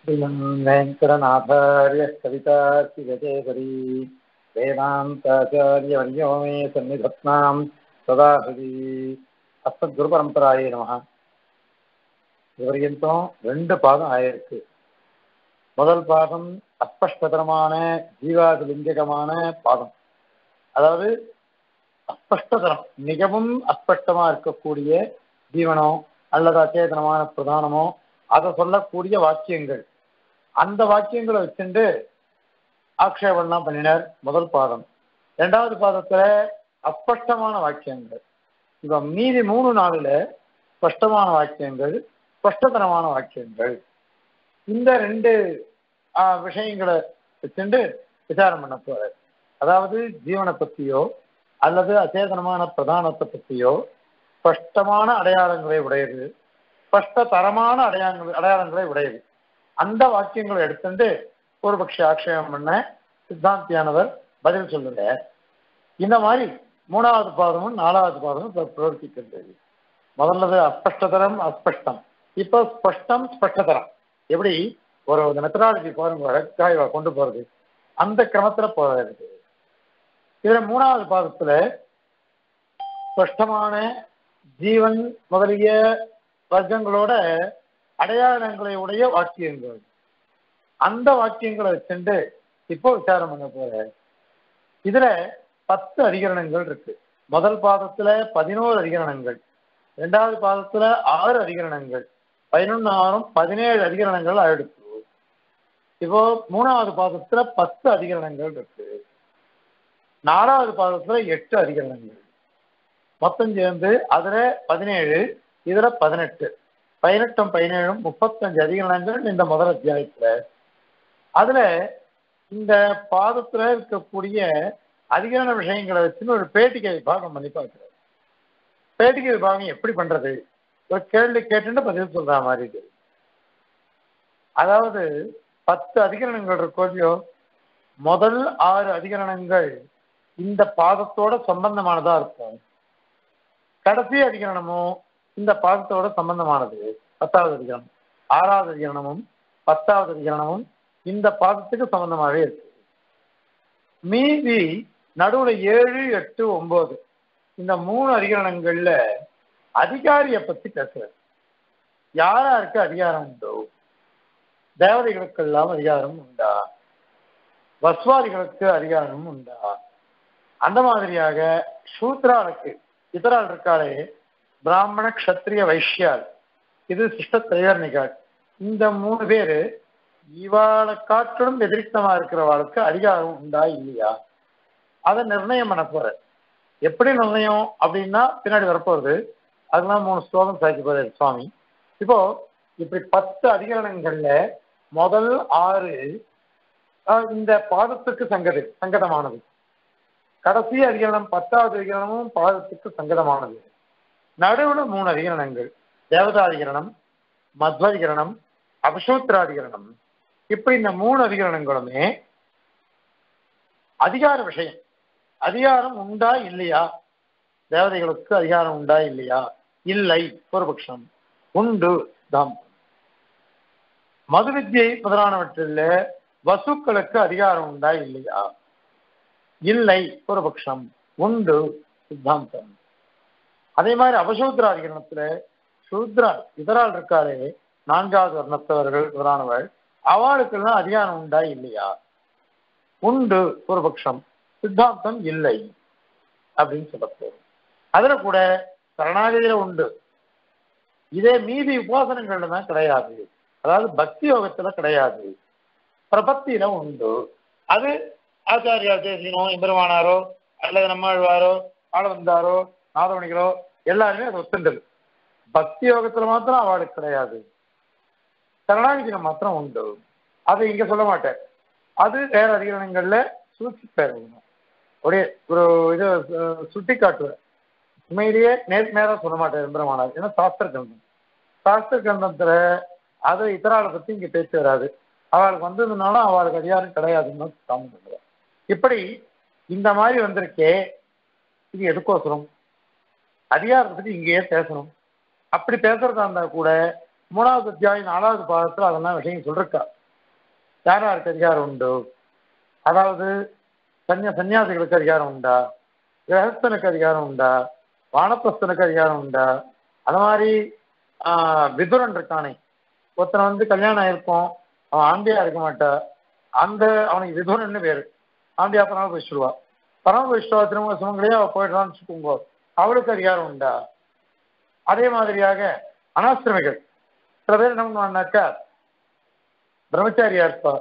वेङ्कटनाथार्य कवितार्किगजेकरी वेदान्ताचार्यवर्यो मे सन्निधत्नां सदा हृदि அஸ்மத்குருபரம்பராயே நமக இதுவரையும் ரெண்டு பாகம் ஆயிருக்கு முதல் பாகம் அஸ்பஷ்டதரமான ஜீவாதிலிங்ககமான பாகம் அதாவது அஸ்பஷ்டதரம் மிகவும் அஸ்பஷ்டமா இருக்கக்கூடிய ஜீவனோ அல்லது அச்சேதனமான பிரதானமோ அதை சொல்லக்கூடிய வாக்கியங்கள் அந்த வாக்கியங்களை வச்சுட்டு ஆக்ஷேபம்லாம் பண்ணினார் முதல் பாதம் இரண்டாவது பாதத்துல அஸ்பஷ்டமான வாக்கியங்கள் இப்ப மீதி மூணு நாளுல ஸ்பஷ்டமான வாக்கியங்கள் ஸ்பஷ்டதனமான வாக்கியங்கள் இந்த ரெண்டு ஆஹ், விஷயங்களை வச்சுட்டு விசாரம் பண்ண போறார் அதாவது ஜீவனை பத்தியோ அல்லது அச்சேதனமான பிரதானத்தை பத்தியோ ஸ்பஷ்டமான அடையாளங்களை உடையது ஸ்பஷ்ட தரமான அடையாளங்கள் அடையாளங்களை உடையது அந்த வாக்கியங்களை எடுத்துட்டு ஒரு பட்ச ஆட்சேபம் பண்ண சித்தாந்தியானவர் பதில் சொல்லுங்க இந்த மாதிரி மூணாவது பாதமும் நாலாவது பாதமும் இப்ப பிரவர்த்திக்கின்றது முதல்லது அஸ்பஷ்டதரம் அஸ்பஷ்டம் இப்போ ஸ்பஷ்டம் ஸ்பஷ்டதரம் எப்படி ஒரு மெத்தடாலஜி பாருங்க வழக்காய் கொண்டு போறது அந்த கிரமத்துல போறது இதுல மூணாவது பாதத்துல ஸ்பஷ்டமான ஜீவன் முதலிய வர்க்கங்களோட அடையாளங்களை உடைய வாக்கியங்கள் அந்த வாக்கியங்களை வச்சுட்டு இப்போ விசாரம் பண்ண போற இதுல பத்து அதிகரணங்கள் இருக்கு முதல் பாதத்துல பதினோரு அதிகரணங்கள் இரண்டாவது பாதத்துல ஆறு அதிகரணங்கள் பதினொன்னு ஆறும் பதினேழு அதிகரணங்கள் ஆயிடுச்சு இப்போ மூணாவது பாதத்துல பத்து அதிகரணங்கள் இருக்கு நாலாவது பாதத்துல எட்டு அதிகரணங்கள் மொத்தம் சேர்ந்து அதுல பதினேழு இதுல பதினெட்டு பதினெட்டும் பதினேழும் முப்பத்தஞ்சு அதிகரணங்கள் இந்த முதல் அத்தியாயத்துல அதுல இந்த பாதத்துல இருக்கக்கூடிய அதிகரண விஷயங்களை வச்சுன்னு ஒரு பேட்டிகை விபாகம் பண்ணி பார்க்கிறார் பேட்டிகை விபாகம் எப்படி பண்றது ஒரு கேள்வி கேட்டுன்னு பதில் சொல்ற மாதிரி இது அதாவது பத்து அதிகரணங்கள் இருக்கோல்லையோ முதல் ஆறு அதிகரணங்கள் இந்த பாதத்தோட சம்பந்தமானதா இருக்கும் கடைசி அதிகரணமும் இந்த பாதத்தோட சம்பந்தமானது பத்தாவது அதிகரணம் ஆறாவது அதிகரணமும் பத்தாவது அதிகரணமும் இந்த பாதத்துக்கு சம்பந்தமாகவே இருக்கு மீதி நடுவுல ஏழு எட்டு ஒன்பது இந்த மூணு அதிகரணங்கள்ல அதிகாரியை பத்தி பேசுறாரு யாராருக்கு அதிகாரம் உண்டோ தேவதைகளுக்கெல்லாம் அதிகாரம் உண்டா வஸ்வாதிகளுக்கு அதிகாரம் உண்டா அந்த மாதிரியாக சூத்ராளுக்கு இதரால் இருக்காளே பிராமண க்ஷத்ரிய வைஷ்யால் இது சிஷ்ட திரையர்ணிகாள் இந்த மூணு பேரு இவாளை காட்டிலும் எதிரிக்தமா இருக்கிறவாளுக்கு அதிகாரம் உண்டா இல்லையா அதை நிர்ணயம் பண்ண போற எப்படி நிர்ணயம் அப்படின்னா பின்னாடி வரப்போகுது அதெல்லாம் மூணு ஸ்லோகம் சாய்க்க போறாரு சுவாமி இப்போ இப்படி பத்து அதிகரணங்கள்ல முதல் ஆறு ஆஹ், இந்த பாதத்துக்கு சங்கது சங்கதமானது கடைசி அதிகரணம் பத்தாவது அதிகரணமும் பாதத்துக்கு சங்கதமானது நடுவுல மூணு அதிகரணங்கள் தேவதாதிகரணம் மத்வதிகரணம் அபிஷோத்திராதிகரணம் இப்படி இந்த மூணு அதிகரணங்களுமே அதிகார விஷயம் அதிகாரம் உண்டா இல்லையா தேவதைகளுக்கு அதிகாரம் உண்டா இல்லையா இல்லை பூர்வபக்ஷம் உண்டு தாம் மது வித்யை முதலானவற்றில் வசுக்களுக்கு அதிகாரம் உண்டா இல்லையா இல்லை பூர்வபக்ஷம் உண்டு சித்தாந்தம் அதே மாதிரி அபசூத்ராதிகரணத்துல சூத்ரா இதரால் இருக்காரே நான்காவது வர்ணத்தவர்கள் முதலானவள் அவளுக்கெல்லாம் அதிகாரம் உண்டா இல்லையா உண்டு பூர்வபக்ஷம் சித்தாந்தம் இல்லை அப்படின்னு சொல்லப்போம் அதுல கூட சரணாகதியில உண்டு இதே மீதி உபாசனங்கள்ல தான் கிடையாது அதாவது பக்தி யோகத்துல கிடையாது பிரபத்தியில உண்டு அது ஆச்சாரியா தேசினோ எம்பெருமானாரோ அல்லது நம்மாழ்வாரோ ஆளவந்தாரோ நாதமணிகளோ எல்லாருமே அது ஒத்துண்டது பக்தி யோகத்துல மாத்திரம் அவளுக்கு கிடையாது சரணாகதியில மாத்திரம் உண்டு அதை இங்க சொல்ல மாட்டேன் அது வேற அதிகாரங்கள்ல சூழ்ச்சி ஒரே ஒரு இது அஹ், சுட்டி காட்டுவேன் உண்மையிலேயே நேர் நேரா சொல்ல மாட்டேன் எம்பெருமானார் ஏன்னா சாஸ்திர கிரந்தம் சாஸ்திர கிரந்தத்துல அது இதராளை பத்தி இங்க பேச்சு வராது அவளுக்கு வந்ததுனால அவளுக்கு அதிகாரம் கிடையாதுன்னு சாமி சொல்லுவார் இப்படி இந்த மாதிரி வந்திருக்கே இது எதுக்கோசரம் அதிகாரத்தை பத்தி இங்கேயே பேசணும் அப்படி பேசுறதா இருந்தா கூட மூணாவது அத்தியாயம் நாலாவது பாதத்துல அதெல்லாம் விஷயம் சொல்லிருக்கா யார் யாருக்கு அதிகாரம் உண்டு அதாவது சன்னியா சன்னியாசிகளுக்கு அதிகாரம் உண்டா கிரகஸ்தனுக்கு அதிகாரம் உண்டா வானப்பிரஸ்தனுக்கு அதிகாரம் உண்டா அது மாதிரி ஆஹ், விதுரன் இருக்கானே ஒருத்தன் வந்து கல்யாணம் ஆயிருக்கும் அவன் ஆண்டியா இருக்க மாட்டா அந்த அவனுக்கு விதுரன்னு பேரு ஆண்டியா பரம போயிடுவா பரம போயிடுவா திரும்ப சுமங்களையே அவ போயிடுறான்னு வச்சுக்கோங்க அவளுக்கு அதிகாரம் உண்டா அதே மாதிரியாக அனாசிரமிகள் சில பேர் என்ன பண்ணுவாங்கனாக்கா பிரம்மச்சாரியா இருப்பா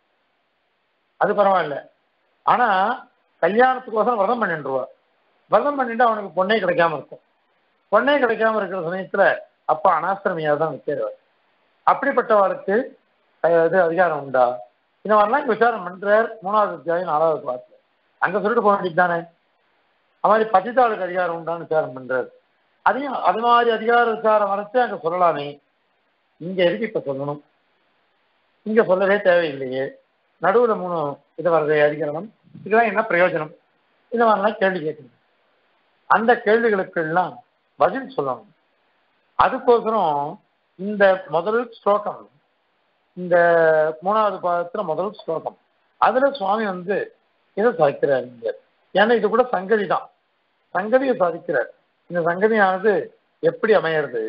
அது பரவாயில்ல ஆனா கல்யாணத்துக்கோசரம் விரதம் பண்ணிட்டுருவா விரதம் பண்ணிட்டு அவனுக்கு பொண்ணே கிடைக்காம இருக்கும் பொண்ணே கிடைக்காம இருக்கிற சமயத்துல அப்ப அனாசிரமியா தான் நிற்கிறவர் அப்படிப்பட்டவருக்கு அஹ், இது அதிகாரம் உண்டா இந்த மாதிரிலாம் இங்க விசாரம் பண்றார் மூணாவது அத்தியாயம் நாலாவது பாட்டுல அங்க சொல்லிட்டு போக வேண்டியது தானே அது மாதிரி பதித்தாளுக்கு அதிகாரம் உண்டான்னு விசாரம் பண்றாரு அதையும் அது மாதிரி அதிகார விசாரம் வரைச்சு அங்க சொல்லலாமே இங்க எதுக்கு இப்ப சொல்லணும் இங்க சொல்லவே தேவையில்லையே நடுவுல மூணு இது வர்றது அதிகரணம் இதெல்லாம் என்ன பிரயோஜனம் இந்த மாதிரிலாம் கேள்வி கேட்கணும் அந்த கேள்விகளுக்கெல்லாம் பதில் சொல்லணும் அதுக்கோசரம் இந்த முதல் ஸ்லோகம் இந்த மூணாவது பாதத்துல முதல் ஸ்லோகம் அதுல சுவாமி வந்து இதை சாதிக்கிறார் இங்க ஏன்னா இது கூட சங்கதி தான் சங்கதியை சாதிக்கிறார் இந்த சங்கதியானது எப்படி அமையிறது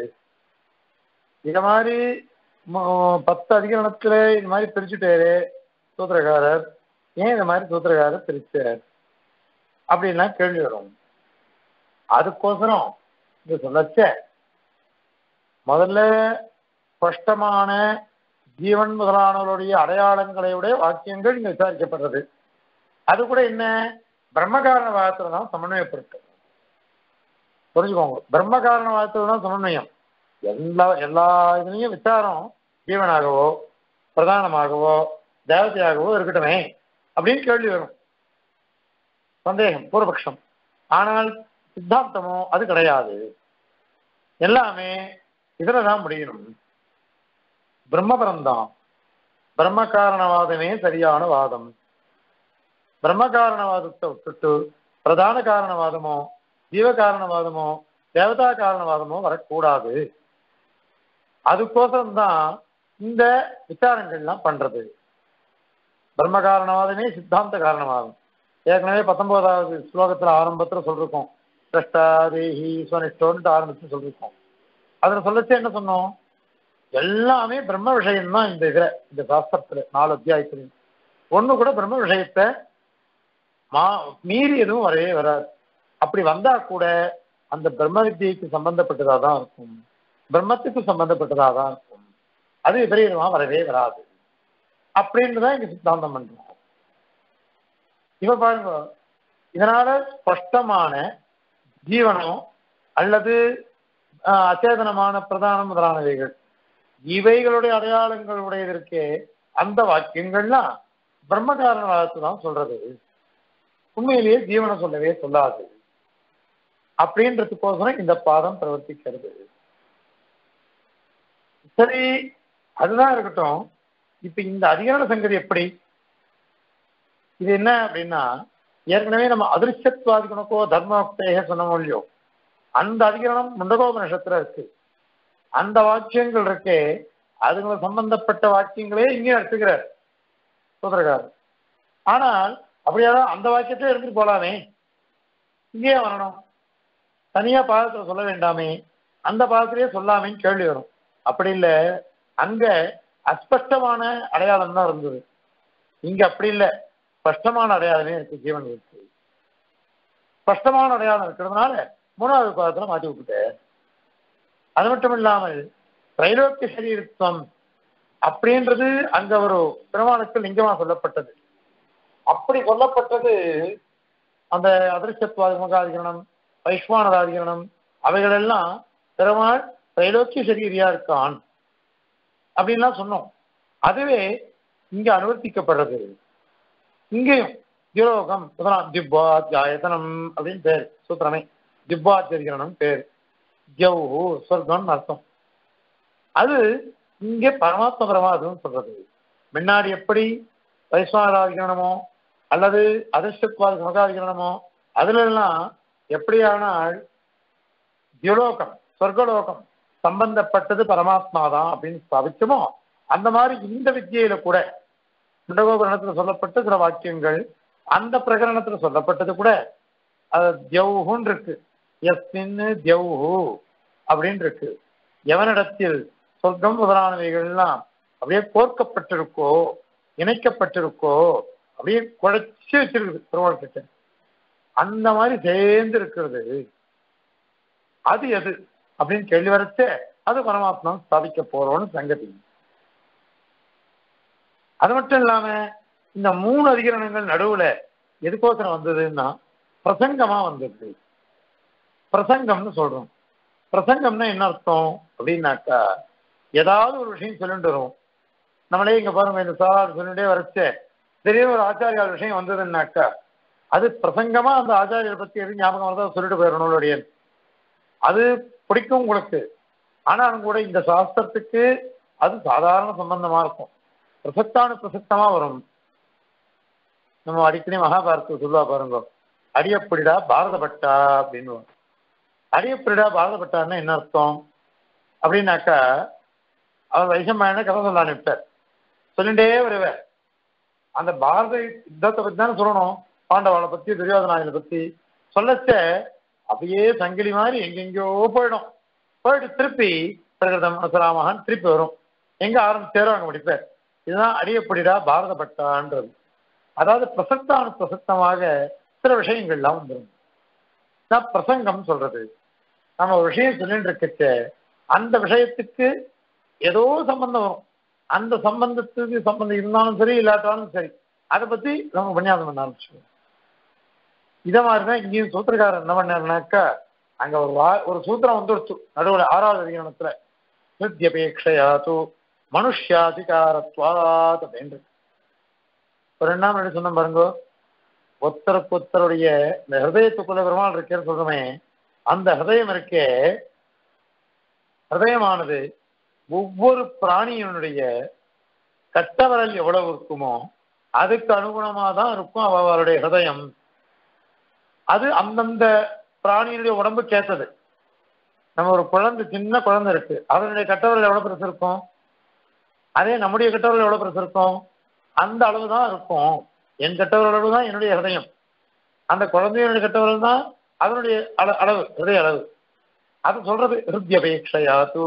இத மாதிரி ம- பத்து அதிகரணத்துல இது மாதிரி பிரிச்சுட்டாரு சூத்திரக்காரர் ஏன் இந்த மாதிரி சூத்திரக்காரர் பிரிச்சார் அப்படின்லாம் கேள்வி வரும் அதுக்கோசரம் இது சொல்லச்ச முதல்ல ஸ்பஷ்டமான ஜீவன் முதலானவருடைய அடையாளங்களையுடைய வாக்கியங்கள் இங்க விசாரிக்கப்படுறது அது கூட என்ன பிரம்மகாரணவாதத்துல தான் சமன்வயப்படுத்தும் புரிஞ்சுக்கோங்க பிரம்மகாரணவாதத்துல தான் சமன்வயம் எல்லா எல்லா இதுலயும் விசாரம் ஜீவனாகவோ பிரதானமாகவோ தேவதையாகவோ இருக்கட்டுமே அப்படின்னு கேள்வி வரும் சந்தேகம் பூர்வபக்ஷம் ஆனால் சித்தாந்தமோ அது கிடையாது எல்லாமே இதுல தான் முடியணும் பிரம்மபரம்தான் பிரம்ம காரணவாதமே சரியான வாதம் பிரம்ம காரணவாதத்தை விட்டுட்டு பிரதான காரணவாதமோ ஜீவ காரணவாதமோ தேவதா காரணவாதமோ வரக்கூடாது அதுக்கோசரம் தான் இந்த விசாரங்கள்லாம் பண்றது பிரம்ம காரணவாதமே சித்தாந்த காரணவாதம் ஏற்கனவே பத்தொன்பதாவது ஸ்லோகத்துல ஆரம்பத்துல சொல்லிருக்கோம் திரஷ்டா தேஹி ஸ்வனிஷ்டோன்ட்டு ஆரம்பிச்சு சொல்லிருக்கோம் அதுல சொல்லச்சு என்ன சொன்னோம் எல்லாமே பிரம்ம விஷயம் தான் இந்த இதுல இந்த சாஸ்திரத்துல நாலு அத்தியாயத்துல ஒண்ணு கூட பிரம்ம விஷயத்தை மா மீறி எதுவும் வரவே வராது அப்படி வந்தா கூட அந்த பிரம்ம வித்தியைக்கு சம்பந்தப்பட்டதா தான் இருக்கும் பிரம்மத்துக்கு சம்பந்தப்பட்டதா தான் இருக்கும் அது விபரீதமா வரவே வராது அப்படின்னு தான் இங்க சித்தாந்தம் பண்றோம் இப்ப பாருங்க இதனால ஸ்பஷ்டமான ஜீவனம் அல்லது ஆஹ், அச்சேதனமான பிரதான முதலானவைகள் இவைகளுடைய அடையாளங்கள் உடையதற்கே அந்த வாக்கியங்கள்லாம் பிரம்ம காரணவாதத்தை தான் சொல்றது உண்மையிலேயே ஜீவனை சொல்லவே சொல்லாது அப்படின்றதுக்கோசரம் இந்த பாதம் பிரவர்த்திக்கிறது சரி அதுதான் இருக்கட்டும் இப்ப இந்த அதிகார சங்கதி எப்படி இது என்ன அப்படின்னா ஏற்கனவே நம்ம அதிர்ஷ்டத்வாதிகனுக்கோ தர்மோக்தேக சொன்னோம் இல்லையோ அந்த அதிகரணம் முண்டகோபனிஷத்துல இருக்கு அந்த வாக்கியங்கள் இருக்கே அதுங்களை சம்பந்தப்பட்ட வாக்கியங்களே இங்கே எடுத்துக்கிறார் சூத்திரக்காரர் ஆனால் அப்படியாவது அந்த வாக்கியத்தை எடுத்துட்டு போலாமே இங்கேயே வரணும் தனியா பாதத்துல சொல்ல வேண்டாமே அந்த பாதத்திலேயே சொல்லாமேன்னு கேள்வி வரும் அப்படி இல்லை அங்க அஸ்பஷ்டமான அடையாளம் தான் இருந்தது இங்க அப்படி இல்லை ஸ்பஷ்டமான அடையாளமே இருக்கு ஜீவன் இருக்கு ஸ்பஷ்டமான அடையாளம் இருக்கிறதுனால மூணாவது பாதத்துல மாற்றி விட்டுட்டேன் அது மட்டும் இல்லாமல் திரைலோக்கிய சரீரத்துவம் அப்படின்றது அங்க ஒரு பெருமானுக்கு லிங்கமா சொல்லப்பட்டது அப்படி சொல்லப்பட்டது அந்த அதிர்ஷ்டத்வாத முகாதிகரணம் வைஸ்வானதாதிகரணம் அவைகளெல்லாம் பெருமாள் திரைலோக்கிய சரீரியா இருக்கான் அப்படின்லாம் சொன்னோம் அதுவே இங்க அனுவர்த்திக்கப்படுறது இங்கேயும் திரோகம் முதலாம் திவ்வாத்தியாயத்தனம் அப்படின்னு பேர் சூத்திரமே திவ்வாத்தியதிகரணம் பேர் ஜவ்ஹு சொர்க்கம்னு அர்த்தம் அது இங்கே பரமாத்ம பரமாத்மன்னு சொல்றது முன்னாடி எப்படி வைஸ்வராதிகரணமோ அல்லது அதிர்ஷ்டத்வாத மகாதிகரணமோ அதுல எல்லாம் எப்படியானால் தியுலோகம் சொர்க்கலோகம் சம்பந்தப்பட்டது பரமாத்மா தான் அப்படின்னு ஸ்தாபிச்சோமோ அந்த மாதிரி இந்த வித்தியில கூட முண்டகோபுரணத்துல சொல்லப்பட்ட சில வாக்கியங்கள் அந்த பிரகரணத்துல சொல்லப்பட்டது கூட அது தியவுன்னு இருக்கு எஸ்மின்னு தியவுஹு அப்படின்னு இருக்கு எவனிடத்தில் சொர்க்கம் முதலானவைகள்லாம் அப்படியே கோர்க்கப்பட்டிருக்கோ இணைக்கப்பட்டிருக்கோ அப்படியே குழைச்சி வச்சிருக்குது பெருமாள் கிட்ட அந்த மாதிரி சேர்ந்து இருக்கிறது அது எது அப்படின்னு கேள்வி வரச்சே அது பரமாத்மா ஸ்தாபிக்க போறோம்னு சங்கதி அது மட்டும் இல்லாம இந்த மூணு அதிகரணங்கள் நடுவுல எதுக்கோசரம் வந்ததுன்னா பிரசங்கமா வந்தது பிரசங்கம்னு சொல்றோம் பிரசங்கம்னா என்ன அர்த்தம் அப்படின்னாக்கா ஏதாவது ஒரு விஷயம் சொல்லிட்டு வரும் நம்மளே இங்க பாருங்க இந்த சாராடு சொல்லிட்டே வரச்சே திடீர்னு ஒரு ஆச்சாரியார் விஷயம் வந்ததுன்னாக்கா அது பிரசங்கமா அந்த ஆச்சாரியரை பத்தி எது ஞாபகம் வருதோ சொல்லிட்டு போயிடணும் நூலுடைய அது பிடிக்கும் உங்களுக்கு ஆனாலும் கூட இந்த சாஸ்திரத்துக்கு அது சாதாரண சம்பந்தமா இருக்கும் பிரசக்தானு பிரசக்தமா வரும் நம்ம அடிக்கடி மகாபாரதத்தை சொல்லுவா பாருங்க அடியப்படிடா பாரதப்பட்டா அப்படின்னு அடியப்படிடா பாரதப்பட்டான்னா என்ன அர்த்தம் அப்படின்னாக்கா அவர் வைசம்பாயன கதை சொல்ல அனுப்பிட்டார் சொல்லிட்டே வருவார் அந்த பாரத யுத்தத்தை பத்தி தானே சொல்லணும் பாண்டவாளை பத்தி துரியோதனாயனை பத்தி சொல்லச்ச அப்படியே சங்கிலி மாதிரி எங்கெங்கயோ போயிடும் போயிட்டு திருப்பி பிரகிருதம் அசராமகன் திருப்பி வரும் எங்க ஆரம்பிச்சாரோ அங்க முடிப்பார் இதுதான் அடியப்படிடா பாரதப்பட்டான்றது அதாவது பிரசக்தான பிரசக்தமாக சில விஷயங்கள்லாம் வந்துடும் நான் பிரசங்கம் சொல்றது நம்ம ஒரு விஷயம் சொல்லிட்டு இருக்கச்ச அந்த விஷயத்துக்கு ஏதோ சம்பந்தம் வரும் அந்த சம்பந்தத்துக்கு சம்பந்தம் இருந்தாலும் சரி இல்லாட்டாலும் சரி அதை பத்தி நம்ம உபன்யாசம் பண்ண ஆரம்பிச்சுக்கோம் இதை மாதிரிதான் இங்கேயும் சூத்திரக்காரர் என்ன பண்ணாருனாக்கா அங்க ஒரு வா ஒரு சூத்திரம் வந்துடுச்சு நடுவில் ஆறாவது அதிகரணத்துல நித்தியபேட்சையா தூ மனுஷாதிகாரத்வாத் அப்படின்னு ஒரு ரெண்டாம் நாள் சொன்ன பாருங்க ஒருத்தருக்கு ஒருத்தருடைய இந்த ஹிருதயத்துக்குள்ள பெருமாள் இருக்கேன்னு சொல்றோமே அந்த ஹிருதயம் இருக்கே ஹிருதயமானது ஒவ்வொரு பிராணியினுடைய கட்டவரல் எவ்வளவு இருக்குமோ அதுக்கு அனுகுணமா தான் இருக்கும் அவளுடைய ஹிருதயம் அது அந்தந்த பிராணியினுடைய உடம்புக்கு ஏத்தது நம்ம ஒரு குழந்தை சின்ன குழந்தை இருக்கு அதனுடைய கட்டவரல் எவ்வளவு பெருசு இருக்கும் அதே நம்முடைய கட்டவரல் எவ்வளவு பெருசு இருக்கும் அந்த அளவு தான் இருக்கும் என் கட்டவரல் அளவு தான் என்னுடைய ஹிருதயம் அந்த குழந்தையினுடைய கட்டவரல் தான் அதனுடைய அள அளவு ஹிருதய அளவு அது சொல்றது ஹிருத்யபேட்சையா தூ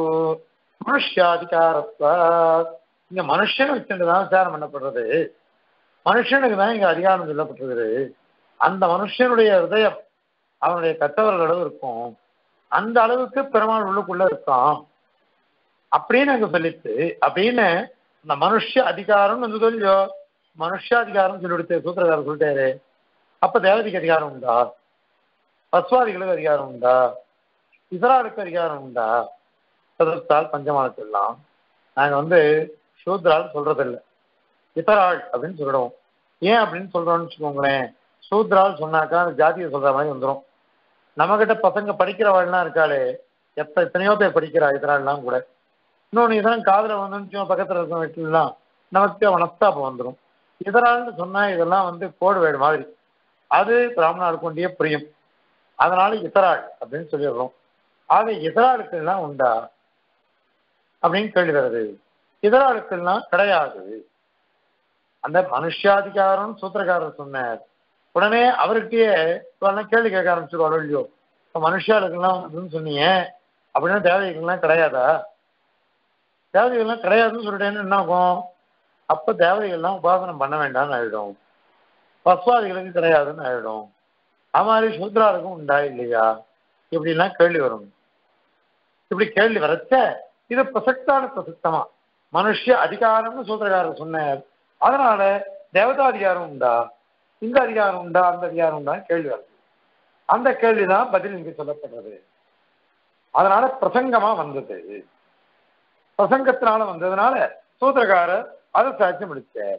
மனுஷாதிகாரத்தா இங்க மனுஷன் வச்சுட்டு தான் விசாரம் பண்ணப்படுறது மனுஷனுக்கு தான் இங்க அதிகாரம் சொல்லப்பட்டிருக்குது அந்த மனுஷனுடைய ஹிருதயம் அவனுடைய கட்டவரல் அளவு இருக்கும் அந்த அளவுக்கு பெருமாள் உள்ளுக்குள்ள இருக்கான் அப்படின்னு அங்க சொல்லிட்டு அப்படின்னு இந்த மனுஷ அதிகாரம் வந்து சொல்லியோ மனுஷாதிகாரம் சொல்லி கொடுத்து சூத்திரக்காரர் சொல்லிட்டாரு அப்ப தேவதைக்கு அதிகாரம் உண்டா பஸ்வாதிகளுக்கு அதிகாரம் உண்டா இதராளுக்கு அதிகாரம் உண்டா சதுர்த்தால் பஞ்சமானத்தெல்லாம் நாங்க வந்து சூத்ரால் சொல்றதில்லை இதராள் அப்படின்னு சொல்லிடுவோம் ஏன் அப்படின்னு சொல்றோம்னு வச்சுக்கோங்களேன் சூத்ரால் சொன்னாக்கா அந்த ஜாதியை சொல்ற மாதிரி வந்துடும் நம்மகிட்ட பசங்க படிக்கிறவாள்லாம் இருக்காளே எத்த எத்தனையோ பேர் படிக்கிறா இதராள்லாம் கூட இன்னொன்று இதெல்லாம் காதுல வந்து பக்கத்துல இருக்க வீட்டுலாம் நமக்கு மனஸ்தாபம் வந்துடும் இதரால்னு சொன்னா இதெல்லாம் வந்து கோடு வேடு மாதிரி அது பிராமணாளுக்கு கொண்டே புரியும் அதனால இதராள் அப்படின்னு சொல்லிடுறோம் ஆக இதராளுக்கெல்லாம் உண்டா அப்படின்னு கேள்வி வருது இதராளுக்கெல்லாம் கிடையாது அந்த மனுஷாதிகாரம் சூத்திரக்காரர் சொன்னார் உடனே அவருக்கே இப்பெல்லாம் கேள்வி கேட்க ஆரம்பிச்சிருவாரோ இல்லையோ இப்போ மனுஷாளுக்கெல்லாம் அப்படின்னு சொன்னீங்க அப்படின்னா தேவதைகள்லாம் கிடையாதா தேவதைகள்லாம் கிடையாதுன்னு சொல்லிட்டேன்னு என்ன ஆகும் அப்போ தேவதைகள்லாம் உபாசனம் பண்ண வேண்டாம்னு ஆயிடும் பஸ்வாதிகளுக்கு கிடையாதுன்னு ஆயிடும் அது மாதிரி சூத்ராருக்கும் உண்டா இல்லையா இப்படிலாம் கேள்வி வரும் இப்படி கேள்வி வரச்ச இது பிரசக்தான பிரசக்தமா மனுஷ அதிகாரம்னு சூத்திரக்காரர் சொன்னார் அதனால தேவதாதிகாரம் உண்டா இந்த அதிகாரம் உண்டா அந்த அதிகாரம் உண்டா கேள்வி வருது அந்த கேள்விதான் பதில் இங்கு சொல்லப்படுறது அதனால பிரசங்கமா வந்தது பிரசங்கத்தினால வந்ததுனால சூத்திரக்காரர் அதை சாட்சி முடிச்சார்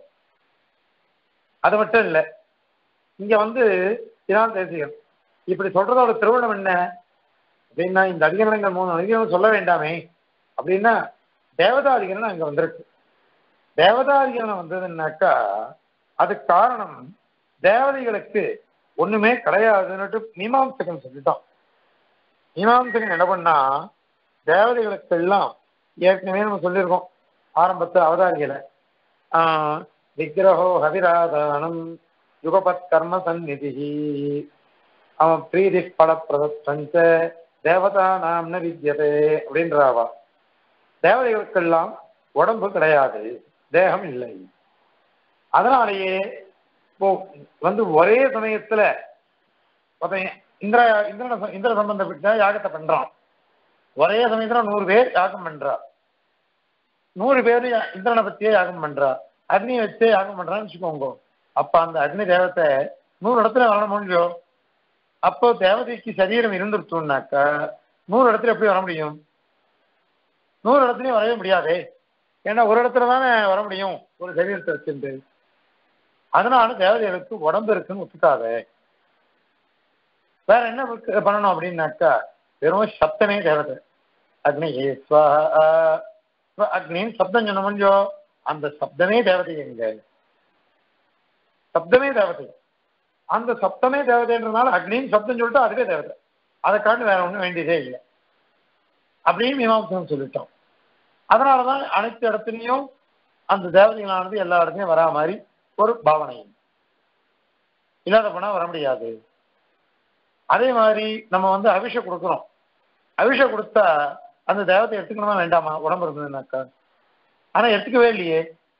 அது மட்டும் இல்லை இங்க வந்து இதான் தேசியம் இப்படி சொல்றதோட திருமணம் என்ன அப்படின்னா இந்த அதிகரணங்கள் மூணு அதிகரணம் சொல்ல வேண்டாமே அப்படின்னா தேவதாதிகரணம் அங்க வந்திருக்கு தேவதாதிகரணம் வந்ததுன்னாக்கா அதுக்கு காரணம் தேவதைகளுக்கு ஒண்ணுமே கிடையாதுன்னுட்டு மீமாம்சகன் சொல்லிட்டான் மீமாம்சகன் என்ன பண்ணா தேவதைகளுக்கு எல்லாம் ஏற்கனவே நம்ம சொல்லியிருக்கோம் ஆரம்பத்தில் அவதாரிகளை விக்கிரகோ ஹவிராதானம் யுகபத் கர்ம சந்நிதி அவன் பிரீதி பலப்பிரதஞ்ச தேவதா நாம்ன வித்தியதே அப்படின்றாவா தேவதைகளுக்கெல்லாம் உடம்பு கிடையாது தேகம் இல்லை அதனாலேயே இப்போ வந்து ஒரே சமயத்துல ஒருத்தன் இந்திர இந்திரன இந்திர சம்பந்தப்பட்ட யாகத்தை பண்றான் ஒரே சமயத்துல நூறு பேர் யாகம் பண்றா நூறு பேர் யா- இந்திரனை பத்தியே யாகம் பண்றா அக்னி வச்சே யாகம் பண்றான்னு வச்சுக்கோங்க அப்ப அந்த அக்னி தேவத்தை நூறு இடத்துல வர முடியும் அப்போ தேவதைக்கு சரீரம் இருந்துருத்தோம்னாக்கா நூறு இடத்துல எப்படி வர முடியும் நூறு இடத்துலயும் வரவே முடியாதே ஏன்னா ஒரு இடத்துல தானே வர முடியும் ஒரு சரீரத்தை வச்சிருந்து அதனால தேவதைகளுக்கு உடம்பு இருக்குன்னு ஒத்துக்காதே வேற என்ன இருக்கு- பண்ணணும் அப்படின்னாக்கா வெறும் சப்தமே தேவதை அக்னி ஸ்வாஹா இப்ப அக்னின்னு சப்தம் சொன்ன முடியும் அந்த சப்தமே தேவதை எங்க சப்தமே தேவதை அந்த சப்தமே தேவதைன்றதுனால அக்னின்னு சப்தம் சொல்லிட்டு அதுவே தேவதை அதை காட்டு வேற ஒண்ணும் வேண்டியதே இல்லை அப்படின்னு மீமாம்சம் சொல்லிட்டோம் அதனாலதான் அனைத்து இடத்துலையும் அந்த தேவதைகளானது எல்லா இடத்துலையும் வரா மாதிரி ஒரு பாவனை இல்லாத போனா வர முடியாது அதே மாதிரி நம்ம வந்து அபிஷேக் கொடுக்குறோம் அபிஷேக் கொடுத்தா அந்த தேவத்தை எடுத்துக்கணுமா வேண்டாமா உடம்பு இருந்ததுனாக்கா ஆனா எடுத்துக்கவே இல்லையே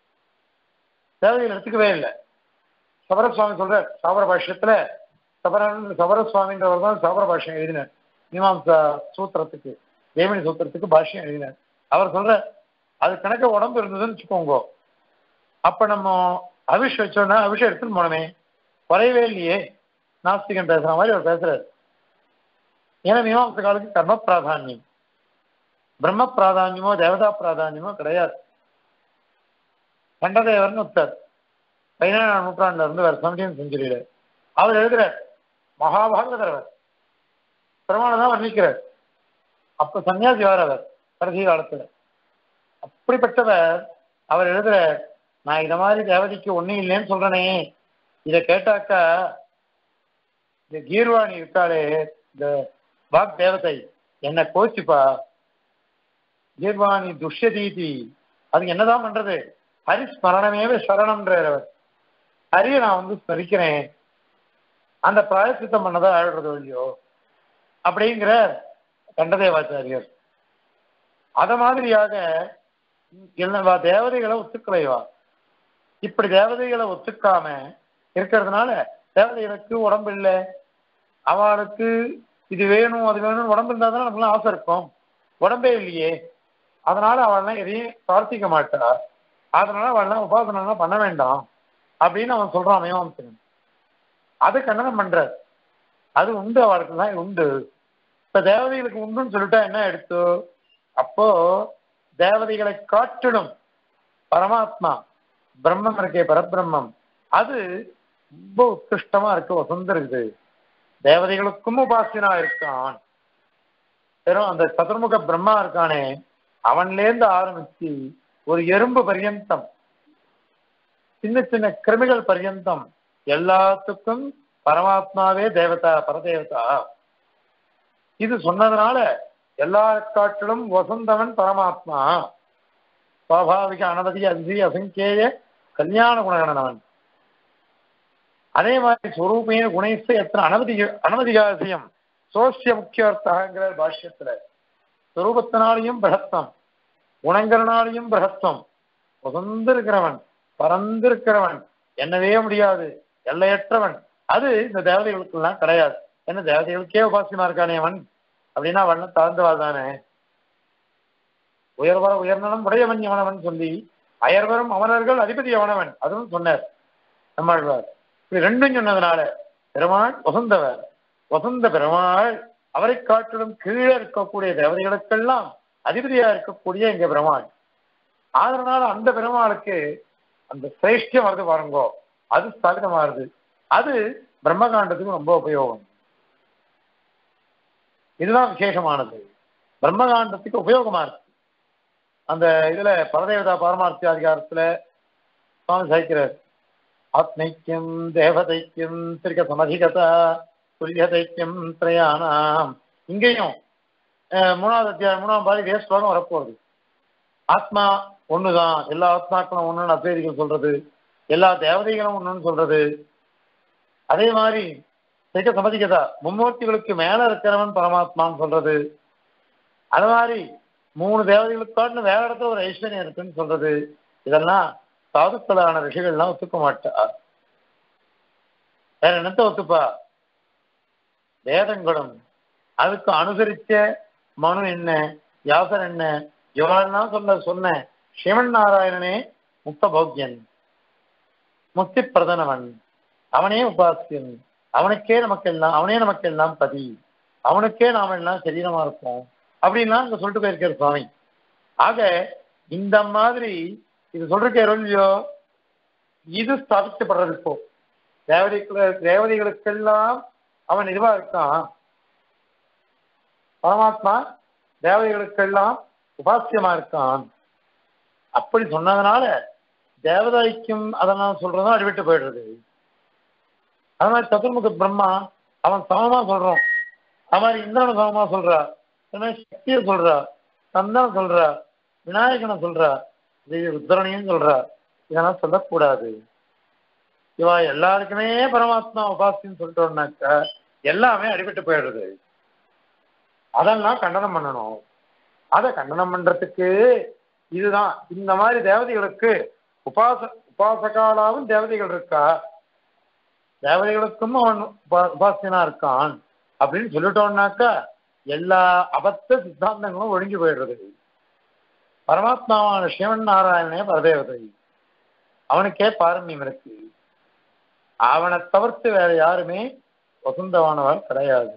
தேவதைகள் எடுத்துக்கவே இல்லை சபர சுவாமி சொல்ற சபர பாஷ்யத்துல சபரன் சபர சுவாமின்றவர் தான் சபர பாஷ்யம் எழுதினார் மீமாம்சா சூத்திரத்துக்கு தேவனி சூத்திரத்துக்கு பாஷ்யம் எழுதினார் அவர் சொல்ற அது கணக்க உடம்பு இருந்ததுன்னு வச்சுக்கோங்க அப்ப நம்ம அபிஷேக் வச்சோம்னா அபிஷேக் எடுத்துன்னு போனோமே குறையவே இல்லையே நாஸ்திகன் பேசுற மாதிரி அவர் பேசுறாரு ஏன்னா மீமாம்ச காலுக்கு கர்ம பிராதானியம் பிரம்ம பிராதானியமோ தேவதா பிராதானியமோ கிடையாது கண்டதேவர்னு ஒருத்தர் பதினேழாம் நூற்றாண்டுல இருந்து வேற செவன்டீன் செஞ்சுரியில அவர் எழுதுறார் மகாபாரதர் அவர் பெருமாளை தான் வர்ணிக்கிறார் அப்ப சன்னியாசி வார் அவர் கடைசி காலத்துல அப்படிப்பட்டவர் அவர் எழுதுற நான் இத மாதிரி தேவதைக்கு ஒண்ணும் இல்லைன்னு சொல்றேனே இத கேட்டாக்கா இந்த கீர்வாணி இருக்காளே இந்த வாக் தேவதை என்ன கோச்சுப்பா கீர்வாணி துஷ்யதீதி அதுக்கு என்னதான் பண்றது ஹரிஸ்மரணமேவ சரணம்ன்றார் அவர் ஹரிய நான் வந்து ஸ்மரிக்கிறேன் அந்த பிராயசித்தம் பண்ணதா ஆயிடுறது இல்லையோ அப்படிங்கிற கண்டதேவாச்சாரியர் அத மாதிரியாக என்னவா தேவதைகளை ஒத்துக்கலைவா இப்படி தேவதைகளை ஒத்துக்காம இருக்கிறதுனால தேவதைகளுக்கு உடம்பு இல்லை அவளுக்கு இது வேணும் அது வேணும் உடம்பு இருந்தா தானே நமக்குலாம் ஆசை இருக்கும் உடம்பே இல்லையே அதனால அவள்லாம் எதையும் பிரார்த்திக்க மாட்டா அதனால அவள்லாம் உபாசனம்லாம் பண்ண வேண்டாம் அப்படின்னு அவன் சொல்றான் மீமாம்சகன் அது கண்டனம் பண்றார் அது உண்டு அவளுக்கு தான் உண்டு இப்ப தேவதைகளுக்கு உண்டுன்னு சொல்லிட்டா என்ன எடுத்து அப்போ தேவதைகளை காட்டிடும் பரமாத்மா பிரம்மம் இருக்கே பரபிரம்மம் அது ரொம்ப உத்கிருஷ்டமா இருக்கு வசந்த இருக்குது தேவதைகளுக்கும் உபாசியனா இருக்கான் வெறும் அந்த சதுர்முக பிரம்மா இருக்கானே அவன்லேருந்து ஆரம்பிச்சு ஒரு எறும்பு பர்யந்தம் சின்ன சின்ன கிருமிகள் பர்யந்தம் எல்லாத்துக்கும் பரமாத்மாவே தேவதா பரதேவதா இது சொன்னதுனால எல்லா காட்டிலும் வசந்தவன் பரமாத்மா சுவாபாவிக அனவதி அதிசி அசங்கேய கல்யாண குணகணனவன் அதே மாதிரி ஸ்வரூபேன குணைஸ்த எத்தனை அனவதி அனவதிகாசியம் சோசிய முக்கியார்த்தங்கிற பாஷ்யத்துல ஸ்வரூபத்தினாலையும் பிரகத்தம் குணங்கரனாலையும் பிரகத்தம் உகந்திருக்கிறவன் பறந்திருக்கிறவன் என்னவே முடியாது எல்லையற்றவன் அது இந்த தேவதைகளுக்கெல்லாம் கிடையாது என்ன தேவதைகளுக்கே உபாசியமா இருக்கானே அவன் அப்படின்னா அவன் தாழ்ந்தவாள் தானே உயர்வர உயர்நலம் உடையவன் எவனவன் சொல்லி அயர்வரும் அமரர்கள் அதிபதி எவனவன் அதுவும் சொன்னார் நம்மாழ்வார் இப்படி ரெண்டும் சொன்னதுனால பெருமாள் வசந்தவர் வசந்த பெருமாள் அவரை காட்டிலும் கீழே இருக்கக்கூடிய தேவதைகளுக்கெல்லாம் அதிபதியா இருக்கக்கூடிய எங்க பெருமாள் அதனால அந்த பெருமாளுக்கு அந்த சிரேஷ்டியம் வருது பாருங்கோ அது ஸ்தாபிதமாறுது அது பிரம்மகாண்டத்துக்கு ரொம்ப உபயோகம் இதுதான் விசேஷமானது பிரம்மகாண்டத்துக்கு உபயோகமா இருக்கு அந்த இதுல பரதேவதா பாரமார்த்திய அதிகாரத்துல சுவாமி சாய்க்கிறார் ஆத்மைக்கியம் தேவதைக்கியம் திரிக சமதிகதா துல்லியதைக்கியம் திரையானாம் இங்கேயும் அஹ், மூணாவது அத்தியாயம் மூணாம் பாதி இதே ஸ்லோகம் வரப்போகுது ஆத்மா ஒண்ணுதான் எல்லா ஆத்மாக்களும் ஒண்ணுன்னு அத்வைதிகள் சொல்றது எல்லா தேவதைகளும் ஒண்ணுன்னு சொல்றது அதே மாதிரி சைக்க சம்மதிக்கதா மும்மூர்த்திகளுக்கு மேல இருக்கிறவன் பரமாத்மான்னு சொல்றது அது மாதிரி மூணு தேவதைகளுக்கு காட்டிலும் வேற இடத்துல ஒரு ஐஸ்வர்யம் இருக்குன்னு சொல்றது இதெல்லாம் சாதுக்களான ரிஷிகள்லாம் ஒத்துக்க மாட்டா வேற என்னத்த ஒத்துப்பா வேதங்களும் அதுக்கு அனுசரிச்ச மனு என்ன வியாசர் என்ன இவரெல்லாம் சொல்ல சொன்ன சிவன் நாராயணனே முக்த பௌக்கியன் முக்தி பிரதனவன் அவனே உபாசியன் அவனுக்கே நமக்கு எல்லாம் அவனே நமக்கு எல்லாம் பதி அவனுக்கே நாம எல்லாம் சரீரமா இருப்போம் அப்படின்லாம் இங்க சொல்லிட்டு போயிருக்காரு சுவாமி ஆக இந்த மாதிரி இது சொல்றக்கே இல்லையோ இது ஸ்தாபிக்கப்படுறது இப்போ தேவதைகள தேவதைகளுக்கெல்லாம் அவன் இதுவா இருக்கான் பரமாத்மா தேவதைகளுக்கெல்லாம் உபாசியமா இருக்கான் அப்படி சொன்னதுனால தேவதாய்க்கும் அதெல்லாம் சொல்றதும் அடிவிட்டு போயிடுறது அது மாதிரி சதுர்முக பிரம்மா அவன் சமமா சொல்றான் அது மாதிரி இந்திரனை சமமா சொல்றா அது மாதிரி சக்தியை சொல்றா சந்தனை சொல்றா விநாயகனை சொல்றா இது ருத்ரனையும் சொல்றா இதெல்லாம் சொல்லக்கூடாது இவா எல்லாருக்குமே பரமாத்மா உபாசின்னு சொல்லிட்டோம்னாக்கா எல்லாமே அடிபட்டு போயிடுறது அதெல்லாம் கண்டனம் பண்ணணும் அதை கண்டனம் பண்றதுக்கு இதுதான் இந்த மாதிரி தேவதைகளுக்கு உபாச உபாசகாலாவும் தேவதைகள் இருக்கா தேவதைகளுக்கும் அவன் உபா- உபாசியனா இருக்கான் அப்படின்னு சொல்லிட்டோம்னாக்கா எல்லா அபத்த சித்தாந்தங்களும் ஒழுங்கி போயிடுறது பரமாத்மாவான சிவன் நாராயணனே பரதேவதை அவனுக்கே பாரமியம் இருக்கு அவனை தவிர்த்து வேற யாருமே வசந்தவானவர் கிடையாது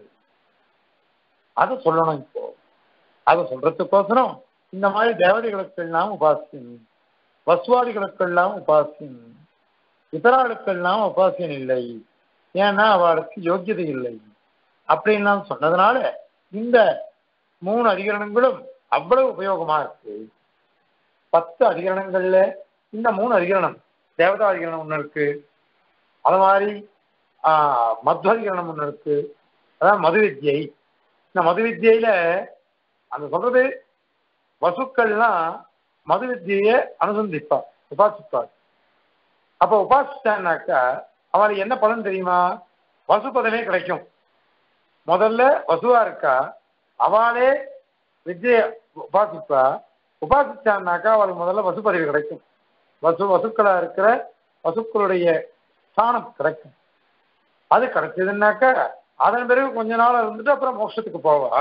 அதை சொல்லணும் இப்போ அதை சொல்றதுக்கோசரம் இந்த மாதிரி தேவதைகளுக்கெல்லாம் உபாசியன் வசுவாதிகளுக்கெல்லாம் உபாசியன் இதராளுக்கெல்லாம் உபாசியன் இல்லை ஏன்னா அவளுக்கு யோக்கியதை இல்லை அப்படின்லாம் சொன்னதுனால இந்த மூணு அதிகரணங்களும் அவ்வளவு உபயோகமா இருக்கு பத்து அதிகரணங்கள்ல இந்த மூணு அதிகரணம் தேவதா அதிகரணம் ஒண்ணு இருக்கு அது மாதிரி ஆஹ், மத்வதிகரணம் ஒண்ணு இருக்கு அதான் மது வித்யை இந்த மது வித்யில அந்த சொல்றது வசுக்கள்லாம் மது வித்தியை அனுசந்திப்பா உபாசிப்பாள் அப்ப உபாசிச்சான்னாக்கா அவளுக்கு என்ன பலன் தெரியுமா வசு பதமே கிடைக்கும் முதல்ல வசுவா இருக்கா அவளே வித்யை உபாசிப்பா உபாசிச்சான்னாக்கா அவளுக்கு முதல்ல வசு பதவி கிடைக்கும் வசு வசுக்களா இருக்கிற வசுக்களுடைய ஸ்தானம் கிடைக்கும் அது கிடைச்சதுன்னாக்கா அதன் பிறகு கொஞ்ச நாள் இருந்துட்டு அப்புறம் மோட்சத்துக்கு போவா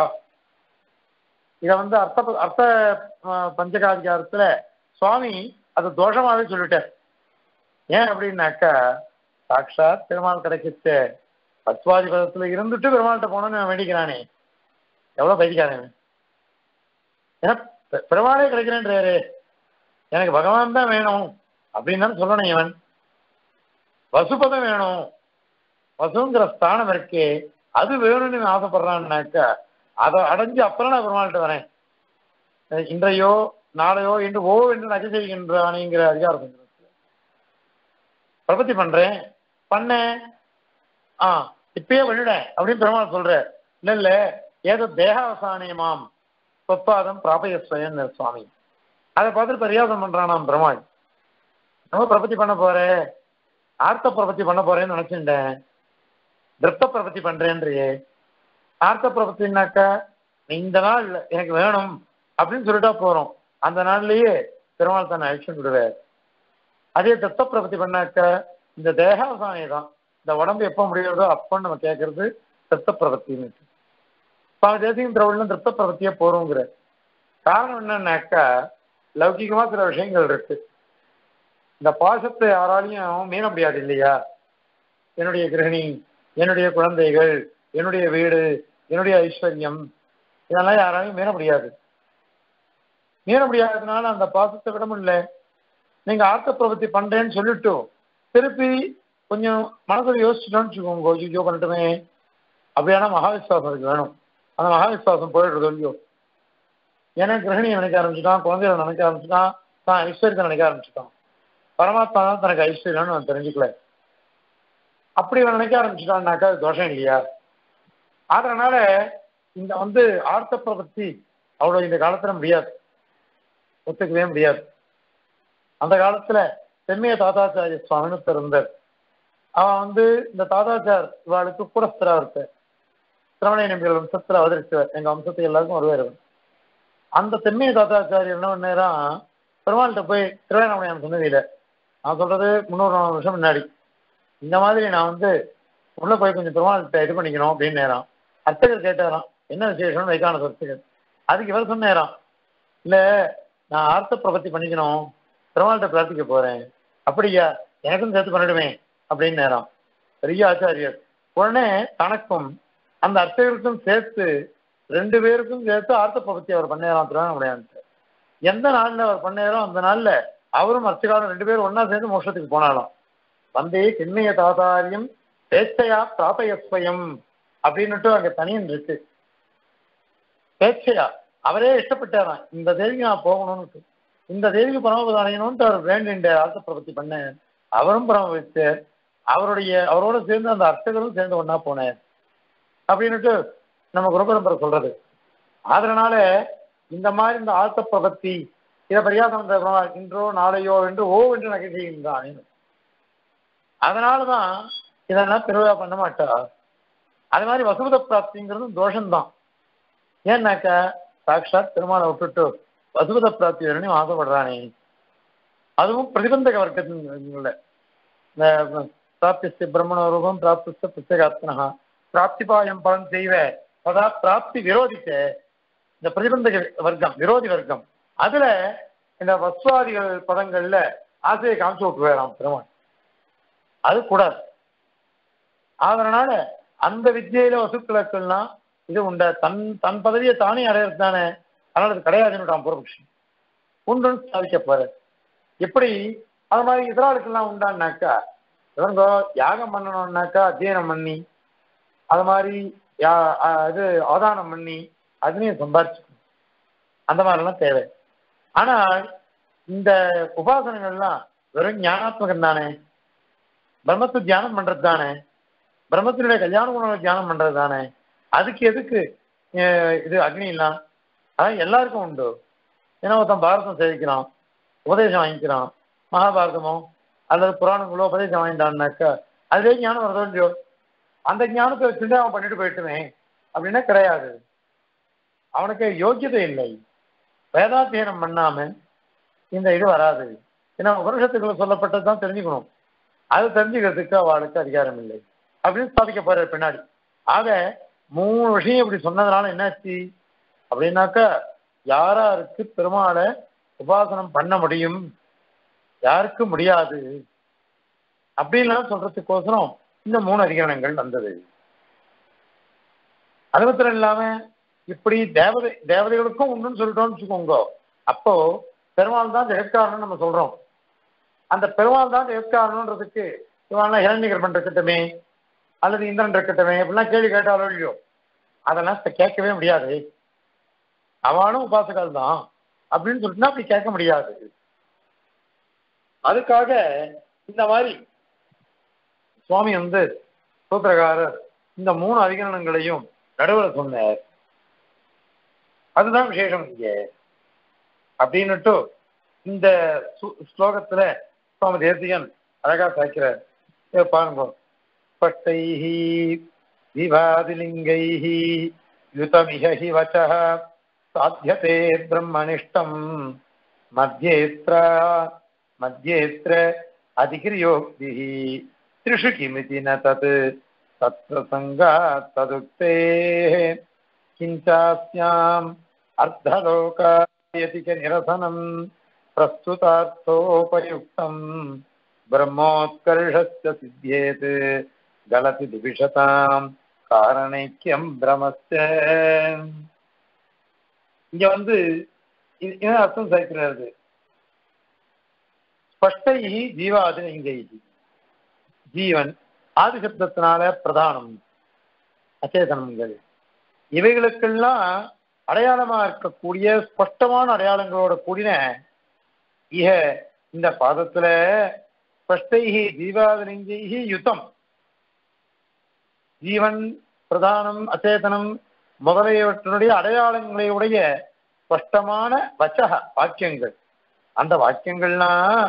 இத வந்து அர்த்த அர்த்த அஹ், பஞ்சகாதிகாரத்துல சுவாமி அது தோஷமாவே சொல்லிட்டார் ஏன் அப்படின்னாக்கா சாட்சாத் பெருமாள் கிடைக்கிச்ச பத்வாதி பதத்துல இருந்துட்டு பெருமாள்கிட்ட போனோம்னு இவன் வேண்டிக்கிறானே எவ்வளவு பைத்தியக்காரன் ஏன்னா பெ- பெருமாளே கிடைக்கிறேன்றாரு எனக்கு பகவான் தான் வேணும் அப்படின்னு தானே சொல்லணும் இவன் வசுபதம் வேணும் வசுங்கிற ஸ்தானம் இருக்கே அது வேணும்னு இவன் ஆசைப்படுறான்னாக்கா அதை அடைஞ்சு அப்புறம் நான் பெருமாள்கிட்ட வரேன் அஹ் இன்றையோ நாளையோ என்று ஓ என்று நகை செய்கின்றானிங்கிற அதிகாரம் பிரபத்தி பண்றேன் பண்ணேன் ஆ இப்பயே பண்ணிடேன் அப்படின்னு பெருமாள் சொல்ற இல்ல இல்ல ஏதோ தேகாவசானியமாம் சொப்பாதம் பிராபயஸ்வயன் சுவாமி அதை பார்த்துட்டு பரியாசம் பண்றானாம் பெருமாள் நம்ம பிரபத்தி பண்ண போறேன் ஆர்த்த பிரபத்தி பண்ண போறேன்னு நினைச்சுட்டேன் திருப்த பிரபத்தி பண்றேன்றியே ஆர்த்த பிரபத்தினாக்கா இந்த நாள் எனக்கு வேணும் அப்படின்னு சொல்லிட்டா போறோம் அந்த நாள்லயே பெருமாள் தன்னை அழிச்சு விடுவார் அதே தத்த பிரபத்தி பண்ணாக்க இந்த தேகாவசானியை தான் இந்த உடம்பு எப்போ முடிகிறதோ அப்போ நம்ம கேட்கறது தத்த பிரபத்தின்னு சுவாமி தேசியம் திரவிடம் திருப்த பிரபத்தியே போறோங்கிற காரணம் என்னன்னாக்கா லௌகிகமா சில விஷயங்கள் இருக்கு இந்த பாசத்தை யாராலையும் மீற முடியாது இல்லையா என்னுடைய கிரகிணி என்னுடைய குழந்தைகள் என்னுடைய வீடு என்னுடைய ஐஸ்வர்யம் இதெல்லாம் யாராலையும் மீற முடியாது மீற முடியாததுனால அந்த பாசத்தை விட முடியல நீங்க ஆர்த்த பிரவൃத்தி பண்றேன்னு சொல்லிட்டு திருப்பி கொஞ்சம் மனசுல யோசிச்சுட்டோம்னு வச்சுக்கோங்க ஐயோ பண்ணட்டுமே அப்படியான மகாவிஸ்வாசம் அதுக்கு வேணும் அந்த மகாவிஸ்வாசம் போயிடுறது இல்லையோ ஏன்னா கிரகணியை நினைக்க ஆரம்பிச்சுட்டான் குழந்தைகளை நினைக்க ஆரம்பிச்சுட்டான் தான் ஐஸ்வர்யத்தை நினைக்க ஆரம்பிச்சுட்டான் பரமாத்மா தான் தனக்கு ஐஸ்வர்யம்னு அவன் தெரிஞ்சுக்கல அப்படி அவன் நினைக்க ஆரம்பிச்சுட்டான்னாக்கா அது தோஷம் இல்லையா அதனால இந்த வந்து ஆர்த்த பிரபத்தி அவ்வளோ இந்த காலத்துல முடியாது ஒத்துக்கவே முடியாது அந்த காலத்துல செம்மிய தாத்தாச்சாரிய சுவாமின்னு பிறந்தார் அவன் வந்து இந்த தாத்தாச்சார் இவாளுக்கு கூடஸ்தரா இருப்பார் சிரவணை நம்பிகள் வம்சத்துல அவதரிச்சவர் எங்க வம்சத்துக்கு எல்லாருக்கும் வருவார் அவர் அந்த தெம்மிய தாத்தாச்சாரியர் என்ன பண்ணேரான் பெருமாள்கிட்ட போய் திருவேணாமணியான் சொன்னதில்லை நான் சொல்றது முந்நூறு நானூறு வருஷம் முன்னாடி இந்த மாதிரி நான் வந்து உள்ள போய் கொஞ்சம் பெருமாள்கிட்ட இது பண்ணிக்கணும் அப்படின்னு நேரம் அர்ச்சகர் கேட்டாராம் என்ன விசேஷம் வைக்கான அர்ச்சகர் அதுக்கு இவர் சொன்னேராம் இல்ல நான் ஆர்த்த பிரபத்தி பண்ணிக்கணும் பெருமாள்கிட்ட பிரார்த்திக்க போறேன் அப்படியா எனக்கும் சேர்த்து பண்ணிடுவேன் அப்படின்னு நேரம் பெரிய ஆச்சாரியர் உடனே தனக்கும் அந்த அர்ச்சகருக்கும் சேர்த்து ரெண்டு பேருக்கும் சேர்த்து ஆர்த்த பிரபத்தி அவர் பண்ணேராம் திருவண்ணாமலையான்ட்டு எந்த நாள்ல அவர் பண்ணாரோ அந்த நாள்ல அவரும் அர்ச்சகாரும் ரெண்டு பேரும் ஒண்ணா சேர்ந்து மோட்சத்துக்கு போனாலும் வந்தே கிண்மைய தாதாரியம் பேச்சையா பிராபயஸ்வயம் அப்படின்னுட்டு அங்க தனியன் இருக்கு பேச்சையா அவரே இஷ்டப்பட்டாராம் இந்த தேவிக்கு நான் போகணும்னு இந்த தேவிக்கு பரமபதம் அடையணும்னு அவர் வேண்டின்ற ஆர்த்த பிரபத்தி பண்ண அவரும் பரமபிச்சார் அவருடைய அவரோட சேர்ந்து அந்த அர்ச்சகரும் சேர்ந்து ஒண்ணா போனார் அப்படின்னுட்டு நம்ம குருபரம்பரை சொல்றது அதனால இந்த மாதிரி இந்த ஆழ்த்த பிரபத்தி இதை பரியாசம் இன்றோ நாளையோ என்று ஓ என்று நகை செய்கின்றான் அதனாலதான் இதெல்லாம் திருவிழா பண்ண மாட்டா அது மாதிரி வசுமத பிராப்திங்கிறது தோஷம்தான் ஏன்னாக்கா சாட்சாத் பெருமாளை விட்டுட்டு வசுமத பிராப்தி வேணும்னு ஆசைப்படுறானே அதுவும் பிரதிபந்தக வர்க்கத்துல இந்த பிராப்திஸ்து பிரம்மண ரூபம் பிராப்திஸ்த புத்தகாத்மனா பிராப்திபாயம் பலன் செய்வ அதா பிராப்தி விரோதித்த இந்த பிரதிபந்தக வர்க்கம் விரோதி வர்க்கம் அதுல இந்த வஸ்வாதிகள் பதங்கள்ல ஆசையை காமிச்சு விட்டு வேறாம் பெருமாள் அது கூடாது அதனால அந்த வித்தியில வசுக்களுக்கெல்லாம் இது உண்ட தன் தன் பதவியை தானே அடையிறது தானே அதனால அது கிடையாதுன்னு பூர்வபக்ஷி உண்டுன்னு சாதிக்க போற எப்படி அது மாதிரி இதராளுக்கெல்லாம் உண்டான்னாக்கா இவங்க யாகம் பண்ணணும்னாக்கா அத்தியனம் பண்ணி அது மாதிரி யா இது அவதானம் பண்ணி அதுலேயும் சம்பாரிச்சுக்கணும் அந்த மாதிரிலாம் தேவை ஆனால் இந்த உபாசனங்கள்லாம் வெறும் ஞானாத்மகம் தானே பிரம்மத்தை தியானம் பண்றது தானே பிரம்மத்தினுடைய கல்யாண குணங்களை தியானம் பண்றது தானே அதுக்கு எதுக்கு இது அக்னி இல்லாம் அதான் எல்லாருக்கும் உண்டு ஏன்னா ஒருத்தன் பாரதம் சேவிக்கிறான் உபதேசம் வாங்கிக்கிறான் மகாபாரதமோ அல்லது புராணங்களோ உபதேசம் வாங்கிட்டான்னாக்கா அதுவே ஞானம் வருதோ இல்லையோ அந்த ஞானத்தை வச்சுட்டு அவன் பண்ணிட்டு போயிட்டுமே அப்படின்னா கிடையாது அவனுக்கு யோக்கியதை இல்லை வேதாத்தியனம் பண்ணாம இந்த இது வராது ஏன்னா வருஷத்துக்குள்ள சொல்லப்பட்டது தான் தெரிஞ்சுக்கணும் அது தெரிஞ்சுக்கிறதுக்கு அவளுக்கு அதிகாரம் இல்லை அப்படின்னு ஸ்தாபிக்க போற பின்னாடி ஆக மூணு விஷயம் இப்படி சொன்னதுனால என்னாச்சு அப்படின்னாக்கா யாராருக்கு பெருமாளை உபாசனம் பண்ண முடியும் யாருக்கு முடியாது அப்படின்லாம் சொல்றதுக்கோசரம் இந்த மூணு அதிகரணங்கள் வந்தது அது மாத்திரம் இல்லாம இப்படி தேவதை தேவதைகளுக்கும் உண்டுன்னு சொல்லிட்டோம்னு வச்சுக்கோங்க அப்போ பெருமாள் தான் ஜெகத்காரணம் நம்ம சொல்றோம் அந்த பெருமாள் தான் ஜெகத்காரணன்றதுக்கு இவன் இரண்டிகர்மன் இருக்கட்டுமே அல்லது இந்திரன் இருக்கட்டுமே அப்படிலாம் கேள்வி கேட்டாலும் இல்லையோ அதெல்லாம் கேட்கவே முடியாது அவனும் உபாசகால் தான் அப்படின்னு சொல்லிட்டுனா அப்படி கேட்க முடியாது அதுக்காக இந்த மாதிரி சுவாமி வந்து சூத்திரகாரர் இந்த மூணு அதிகரணங்களையும் நடுவில் சொன்னார் அதுதான் விசேஷம் இங்க அப்படின்னுட்டு இந்த ஸ்லோகத்துல சுவாமி தேசிகன் அழகா சாய்க்கிறார் பாருங்க பட்டைஹி விவாதிலிங்கைஹி யுதமிக ஹி வச்சः சாத்தியதே பிரம்மனிஷ்டம் மத்தியேத்ர மத்தியேத்ர அதிகிரியோக்திः त्रिषु किमिति न तत् तत्प्रसङ्गात् तदुक्तेः किञ्चास्याम् अर्धलोकायतिकनिरसनम् प्रस्तुतार्थोपयुक्तम् ब्रह्मोत्कर्षस्य सिद्ध्येत् गलति दिविषताम् காரணைக்கியம் பிரமஸ்த இங்க வந்து இது அர்த்தம் சேர்க்கிறது ஸ்பஷ்டை ஜீவாதி இங்கை ஜீவன் ஆதிசப்தத்தினால பிரதானம் அச்சேதனங்கள் இவைகளுக்கெல்லாம் அடையாளமா இருக்கக்கூடிய ஸ்பஷ்டமான அடையாளங்களோட கூடின இக இந்த பாதத்துல ஸ்பஷ்டைஹி ஜீவாதலிங்கைஹி யுத்தம் ஜீவன் பிரதானம் அச்சேதனம் முதலியவற்றினுடைய அடையாளங்களை உடைய ஸ்பஷ்டமான வச்சக வாக்கியங்கள் அந்த வாக்கியங்கள்லாம்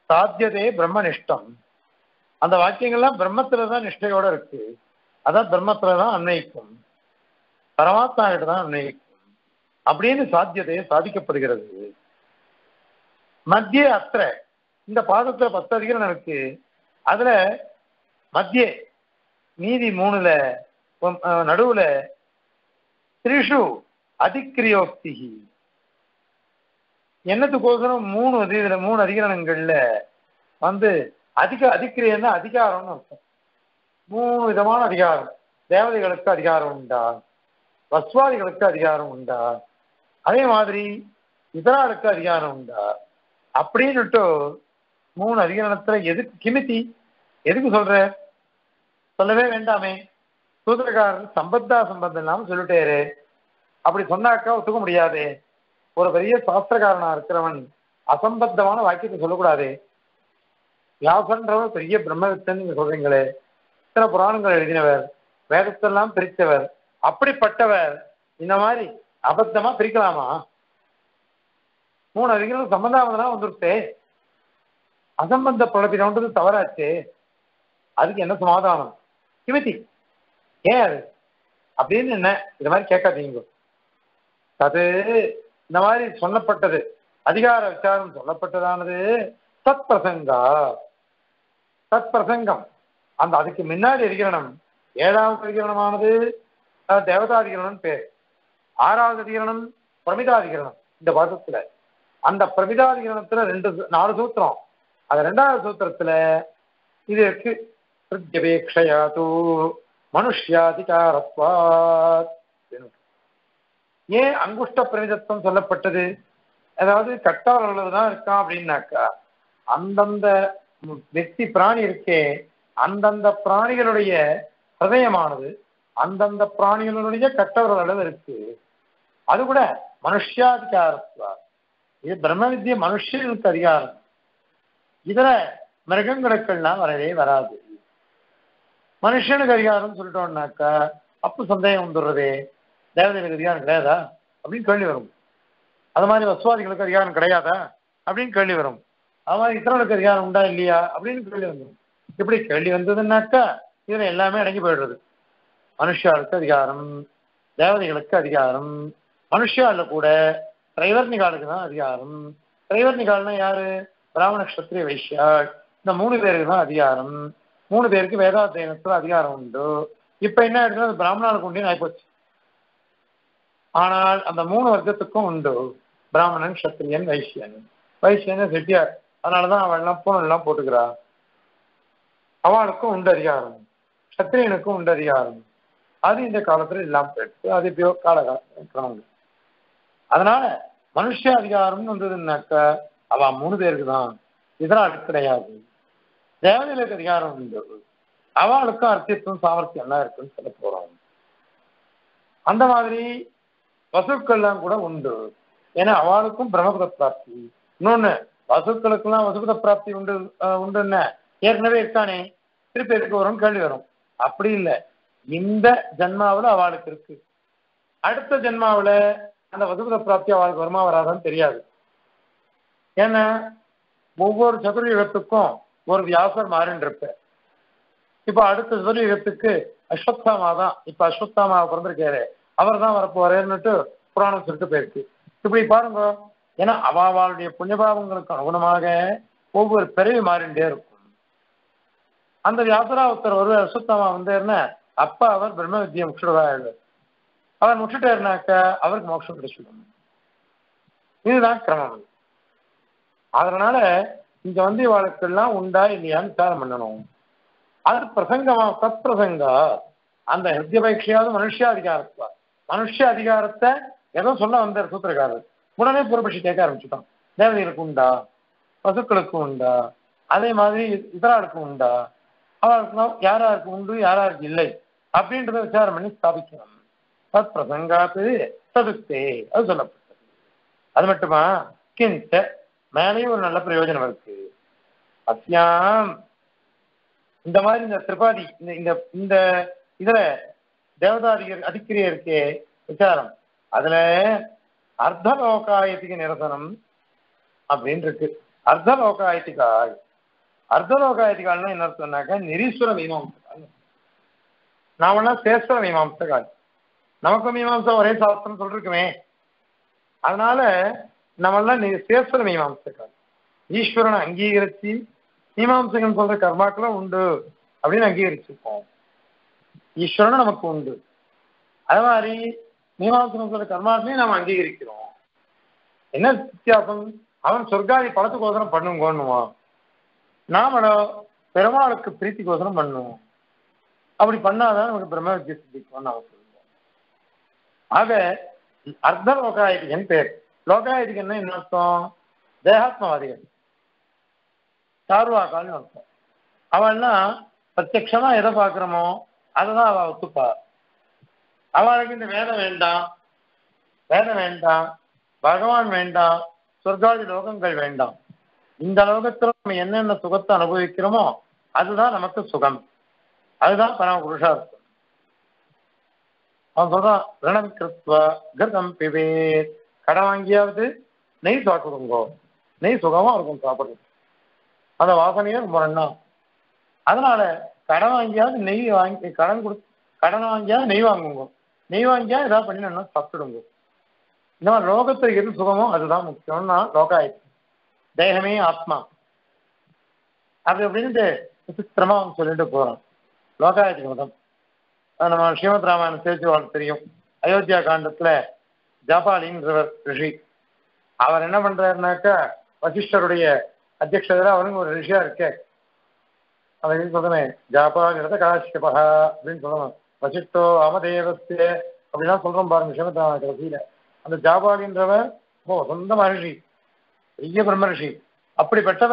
சாத்தியதே பிரம்மனிஷ்டம் அந்த வாக்கியங்கள்லாம் பிரம்மத்துல தான் நிஷ்டையோட இருக்கு அதான் பிரம்மத்துல தான் அன்வயிக்கும் பரமாத்மா கிட்ட தான் அன்வயிக்கும் அப்படின்னு சாத்தியதை சாதிக்கப்படுகிறது மத்திய அத்திர இந்த பாதத்துல பத்து அதிகரணம் இருக்கு அதுல மத்திய மீதி மூணுல உம், அஹ், நடுவுல திரிஷு அதிக்கிரியோக்தி என்னத்துக்கோசரம் மூணு அதிக மூணு அதிகரணங்கள்ல வந்து அதிக அதிக்கிரியன்னா அதிகாரம்னு அர்த்தம் மூணு விதமான அதிகாரம் தேவதைகளுக்கு அதிகாரம் உண்டா வஸ்வாதிகளுக்கு அதிகாரம் உண்டா அதே மாதிரி இதராளுக்கு அதிகாரம் உண்டா அப்படின்னுட்டு மூணு அதிகாரத்துல எதுக்கு கிமித்தி எதுக்கு சொல்ற சொல்லவே வேண்டாமே சூத்திரக்காரர் சம்பத்தா சம்பந்தம் இல்லாம சொல்லிட்டேரு அப்படி சொன்னாக்கா ஒத்துக்க முடியாதே ஒரு பெரிய சாஸ்திரக்காரனா இருக்கிறவன் அசம்பத்தமான வாக்கியத்தை சொல்லக்கூடாதே வியாசன்றவர் பெரிய பிரம்மவித்தன் நீங்க சொல்றீங்களே இத்தனை புராணங்கள் எழுதினவர் வேதத்தெல்லாம் பிரித்தவர் அப்படிப்பட்டவர் இந்த மாதிரி அபத்தமா பிரிக்கலாமா மூணு அதிகாரம் சம்பந்தாமதனா வந்துருச்சே அசம்பந்த குழப்பினோன்றது தவறாச்சே அதுக்கு என்ன சமாதானம் கிமத்தி ஏன் அது அப்படின்னு என்ன இந்த மாதிரி கேட்காதீங்க அது இந்த மாதிரி சொல்லப்பட்டது அதிகார விசாரம் சொல்லப்பட்டதானது தத் பிரசங்கா தத் பிரசங்கம் அந்த அதுக்கு முன்னாடி அதிகரணம் ஏழாவது அதிகரணமானது அஹ், தேவதாதிகரணம் பேர் ஆறாவது அதிகரணம் பிரமிதாதிகரணம் இந்த பாதத்துல அந்த பிரமிதாதிகரணத்துல ரெண்டு சூ- நாலு சூத்திரம் அது ரெண்டாவது சூத்திரத்துல இது இருக்கு பிரத்யபேக்ஷயா தூ மனுஷ்யாதிகாரத்வாத் ஏன் அங்குஷ்ட பிரமிதத்துவம் சொல்லப்பட்டது அதாவது கட்டார் அளவு தான் இருக்கான் அப்படின்னாக்கா அந்தந்த ம், வெக்தி பிராணி இருக்கே அந்தந்த பிராணிகளுடைய ஹதயமானது அந்தந்த பிராணிகளுடைய கட்டவர்கள் அளவு இருக்கு அது கூட மனுஷ்யாதிகாரத்வா இது பிரம்ம வித்ய மனுஷனுக்கு அதிகாரம் இதுல மிருகங்களுக்கெல்லாம் வரவே வராது மனுஷனுக்கு அதிகாரம் சொல்லிட்டோம்னாக்கா அப்ப சந்தேகம் வந்துடுறதே தேவதைகளுக்கு அதிகாரம் கிடையாதா அப்படின்னு கேள்வி வரும் அது மாதிரி வசுவாதிகளுக்கு அதிகாரம் கிடையாதா அப்படின்னு கேள்வி வரும் அது மாதிரி இத்தனவுக்கு அதிகாரம் உண்டா இல்லையா அப்படின்னு கேள்வி வந்துடும் இப்படி கேள்வி வந்ததுன்னாக்கா இதுல எல்லாமே அடங்கி போயிடுறது மனுஷாளுக்கு அதிகாரம் தேவதைகளுக்கு அதிகாரம் மனுஷால கூட திரைவர்ணிகாலுக்கு தான் அதிகாரம் திரைவர்ணிகால்னா யாரு பிராமண கஷத்திரிய வைஷ்யாள் இந்த மூணு பேருக்கு தான் அதிகாரம் மூணு பேருக்கு வேதாத்தியனத்துல அதிகாரம் உண்டு இப்ப என்ன ஆயிடுச்சுன்னா அது பிராமணாளுக்கு உண்டு ஆயிப்போச்சு ஆனால் அந்த மூணு வர்க்கத்துக்கும் உண்டு பிராமணன் சத்திரியன் வைசியன் வைசியன் செட்டியார் அதனாலதான் அவள் எல்லாம் பூணல் எல்லாம் போட்டுக்கிறா அவளுக்கும் உண்டு அதிகாரம் சத்திரியனுக்கும் உண்டு அதிகாரம் அது இந்த காலத்துல இல்லாம போயிடுச்சு அது எப்பயோ காலகாலம் அதனால மனுஷ அதிகாரம்னு வந்ததுன்னாக்கா அவ மூணு பேருக்கு தான் இதனால் கிடையாது தேவதைகளுக்கு அதிகாரம் உண்டு அவளுக்கும் அர்த்தத்துவம் சாமர்த்தியம் எல்லாம் இருக்குன்னு சொல்ல போறோம் அந்த மாதிரி வசுக்கள்லாம் கூட உண்டு ஏன்னா அவளுக்கும் பிரம்மபுத பிராப்தி இன்னொன்னு வசுக்களுக்கெல்லாம் வசுபத பிராப்தி உண்டு அஹ், உண்டுன்னு ஏற்கனவே இருக்கானே திருப்பி எதுக்கு வரும் கேள்வி வரும் அப்படி இல்லை இந்த ஜென்மாவுல அவளுக்கு இருக்கு அடுத்த ஜென்மாவுல அந்த வசுபத பிராப்தி அவளுக்கு வருமா வராதான்னு தெரியாது ஏன்னா ஒவ்வொரு சதுர்யுகத்துக்கும் ஒரு வியாசர் மாறின்னு இருப்ப இப்ப அடுத்த சதுர்யுகத்துக்கு அஸ்வத்தாமா தான் இப்ப அஸ்வத்தாமா பிறந்திருக்காரு அவர் தான் வரப்போறேன்னுட்டு புராணம் சொல்லிட்டு போயிருக்கு இப்படி பாருங்க ஏன்னா அவாவாளுடைய புண்ணியபாவங்களுக்கு அனுகுணமாக ஒவ்வொரு பிறவி மாறிண்டே இருக்கும் அந்த வியாசரா ஒருத்தர் ஒரு அஸ்வத்தாமா வந்தாருன்னா அப்ப அவர் பிரம்ம வித்தியை முற்றுவதா எழுதுவார் அவர் முற்றுட்டாருனாக்க அவருக்கு மோட்சம் கிடைச்சிடும் இதுதான் கிரமம் அதனால இங்க வந்து இவாளுக்கெல்லாம் உண்டா இல்லையான்னு விசாரம் பண்ணணும் அது பிரசங்கமா தத் பிரசங்கா அந்த ஹிருத்யபேட்சையாவது மனுஷாதிகாரத்துவா மனுஷ அதிகாரத்தை ஏதோ சொல்ல வந்தார் சூத்திரக்காரர் உடனே புறப்பட்டு கேட்க ஆரம்பிச்சுட்டான் தேவதைகளுக்கு உண்டா பசுக்களுக்கு உண்டா அதே மாதிரி இதராளுக்கு உண்டா அவர்களுக்கு யாராருக்கு உண்டு யாராருக்கு இல்லை அப்படின்றத விசாரம் பண்ணி ஸ்தாபிக்கணும் தத் பிரசங்காத்து ததுத்தே அது சொல்லப்பட்டது அது மட்டுமா கிஞ்ச மேலேயும் ஒரு நல்ல பிரயோஜனம் இருக்கு அஸ்யாம் இந்த மாதிரி இந்த திரிபாதி இந்த இந்த இந்த இதுல தேவதாதிகர் அதிக்கிரிய இருக்கே விசாரம் அதுல அர்த்தலோகாயத்துக்கு நிரசனம் அப்படின்னு இருக்கு அர்த்தலோகாயத்திகால் அர்த்தலோகாயத்திகால்னா என்ன சொன்னாக்க நிரீஸ்வர மீமாம்சகால் நாமெல்லாம் சேஸ்வர மீமாம்சகால் நமக்கு மீமாம்சா ஒரே சாஸ்திரம் சொல்லிருக்குமே அதனால நம்மெல்லாம் நி- சேஸ்வர மீமாம்சகால் ஈஸ்வரனை அங்கீகரிச்சு மீமாம்சகன் சொல்ற கர்மாக்களும் உண்டு அப்படின்னு அங்கீகரிச்சிருக்கோம் ஈஸ்வரனும் நமக்கு உண்டு அது மாதிரி மீமாம்சகன் சொல்ற கர்மாக்களையும் நாம் அங்கீகரிக்கிறோம் என்ன வித்தியாசம் அவன் சொர்க்காதி பழத்துக்கோசரம் பண்ணுங்கன்னுவான் நாமளோ பெருமாளுக்கு பிரீத்திக்கோசரம் பண்ணுவோம் அப்படி பண்ணாதான் நமக்கு பிரம்ம வித்தியை சித்திக்கும்னு அவன் சொல்லுவோம் ஆக அர்த்த லோகாயதிகன் பேர் லோகாயதிகன்னா என்ன அர்த்தம் தேகாத்மவாதிகள் சார்வாக்கால்னு அர்த்தம் அவள்னா பிரத்யக்ஷமா எதை பார்க்குறோமோ அதை தான் அவள் ஒத்துப்பா அவளுக்கு இந்த வேதம் வேண்டாம் வேதம் வேண்டாம் பகவான் வேண்டாம் சொர்க்காதி லோகங்கள் வேண்டாம் இந்த லோகத்துல நம்ம என்னென்ன சுகத்தை அனுபவிக்கிறோமோ அதுதான் நமக்கு சுகம் அதுதான் பரம புருஷார்த்தம் அவன் சொல்றான் ரணம் கிருத்வா கிருதம் பிபேத் கடை வாங்கியாவது நெய் சாப்பிடுங்கோ நெய் சுகமா இருக்கும் சாப்பிடுறது அந்த வாசனையே ரொம்ப நன்னா அதனால கடன் வாங்கியாவது நெய் வாங்கி கடன் கொடு கடன் வாங்கியாவது நெய் வாங்குங்க நெய் வாங்கியா ஏதாவது பண்ணி நல்லா சாப்பிடுங்க இந்த மாதிரி லோகத்துக்கு எது சுகமோ அதுதான் முக்கியம்னா லோகாயுத்தம் தேகமே ஆத்மா அப்படி அப்படின்ட்டு விசித்திரமா அவன் சொல்லிட்டு போறான் லோகாயுத்த மதம் அது நம்ம ஸ்ரீமத் ராமாயணம் சேர்த்து வாழ் தெரியும் அயோத்தியா காண்டத்துல ஜாபாலின்றவர் ரிஷி அவர் என்ன பண்றாருனாக்கா வசிஷ்டருடைய அத்தியட்சதரா அவனுக்கு ஒரு ரிஷியா இருக்கே அதை சொல்றேன் ஜாபாலிரத காஷ்யபா அப்படின்னு சொல்லணும் வசிஷ்டோ அமதேவஸ்தே அப்படிலாம் சொல்றோம் பாருங்க ஸ்ரீமத் ராமாயண கடைசியில அந்த ஜாபாலின்றவர் ஓ சொந்த மகர்ஷி பெரிய பிரம்ம ரிஷி அப்படிப்பட்டவ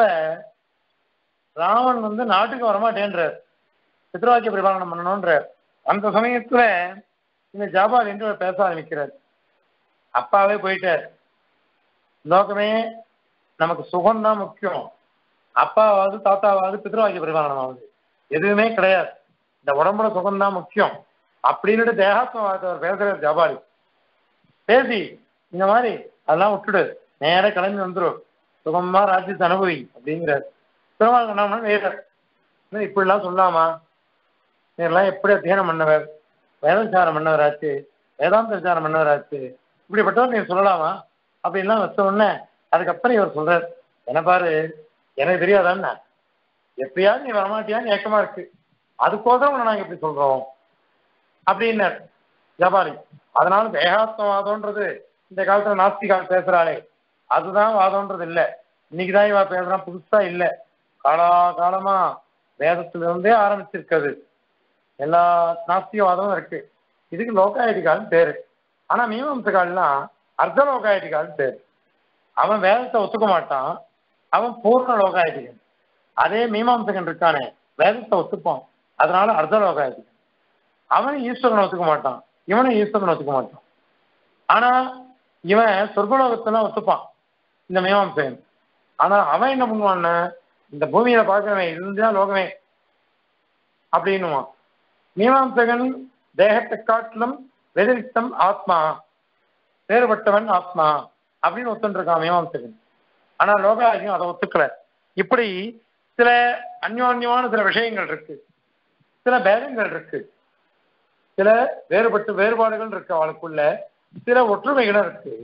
ராவன் வந்து நாட்டுக்கு வரமாட்டேன்றார் பித்ருவாக்கிய பரிபாலனம் பண்ணணும்ன்றார் அந்த சமயத்துல இந்த ஜாபால் என்று பேச ஆரம்பிக்கிறார் அப்பாவே போயிட்டார் லோகமே நமக்கு சுகம்தான் முக்கியம் அப்பாவாவது தாத்தாவாவது பித்ருவாக்கிய பரிபாலனம் ஆகுது எதுவுமே கிடையாது இந்த உடம்புல சுகம்தான் முக்கியம் அப்படின்னுட்டு தேகாத்மவாதத்தை அவர் பேசுறார் ஜாபாலி பேசி இந்த மாதிரி அதெல்லாம் விட்டுடு நேரா கிளம்பி வந்துடும் சுகமா ராஜ்யத்தை அனுபவி அப்படிங்கிறார் பெருமாள் என்ன பண்ணாரு? வேறர் என்ன இப்படிலாம் சொல்லாமா நீங்களாம் எப்படி அத்தியானம் பண்ணவர் வேதவிசாரம் பண்ணவராச்சு வேதாந்த விசாரம் பண்ணவராச்சு இப்படிப்பட்டவர் நீங்க சொல்லலாமா அப்படின்லாம் வச்ச உடனே அதுக்கப்புறம் இவர் சொல்றார் என்ன பாரு எனக்கு தெரியாதான்னா எப்படியாவது நீ வரமாட்டியான்னு ஏக்கமா இருக்கு அதுக்கோசரம் உன்னை நாங்க இப்படி சொல்றோம் அப்படின்னார் ஜபாலி அதனால தேகாத்மவாதம்ன்றது இந்த காலத்துல நாஸ்திகால் பேசுறாளே அதுதான் வாதம்ன்றது இல்ல இன்னைக்குதான் இவ பேசுறான் புதுசா இல்ல காலா காலமா வேதத்துல இருந்தே ஆரம்பிச்சிருக்குது எல்லா நாஸ்திகவாதமும் இருக்கு இதுக்கு லோகாயதிகால்னு பேரு ஆனா மீமாம்சகால்லாம் அர்த்த லோகாயதிகால்னு பேரு அவன் வேதத்தை ஒத்துக்க மாட்டான் அவன் பூர்ண லோகாயதிகன் அதே மீமாம்சகன் இருக்கானே வேதத்தை ஒத்துப்பான் அதனால அர்த்த லோகாயதிகன் அவன் ஈஸ்வரனை ஒத்துக்க மாட்டான் இவனும் ஈஸ்வரனை ஒத்துக்க மாட்டான் ஆனா இவன் சொர்க்கலோகத்தெல்லாம் ஒத்துப்பான் இந்த மீமாம்சகன் ஆனா அவன் என்ன பண்ணுவான்னு இந்த பூமியில பார்க்கிறவன் இதுதான் லோகமே அப்படின்னுவான் மீமாம்சகன் தேகத்தை காட்டிலும் வெதிரிக்தம் ஆத்மா வேறுபட்டவன் ஆத்மா அப்படின்னு ஒத்துருக்கான் மீமாம்சகன் ஆனா லோகாதிகம் அதை ஒத்துக்கல இப்படி சில அந்யோன்யமான சில விஷயங்கள் இருக்கு சில பேதங்கள் இருக்கு சில வேறுபட்டு வேறுபாடுகள் இருக்கு அவளுக்குள்ள சில ஒற்றுமைகளும் இருக்கு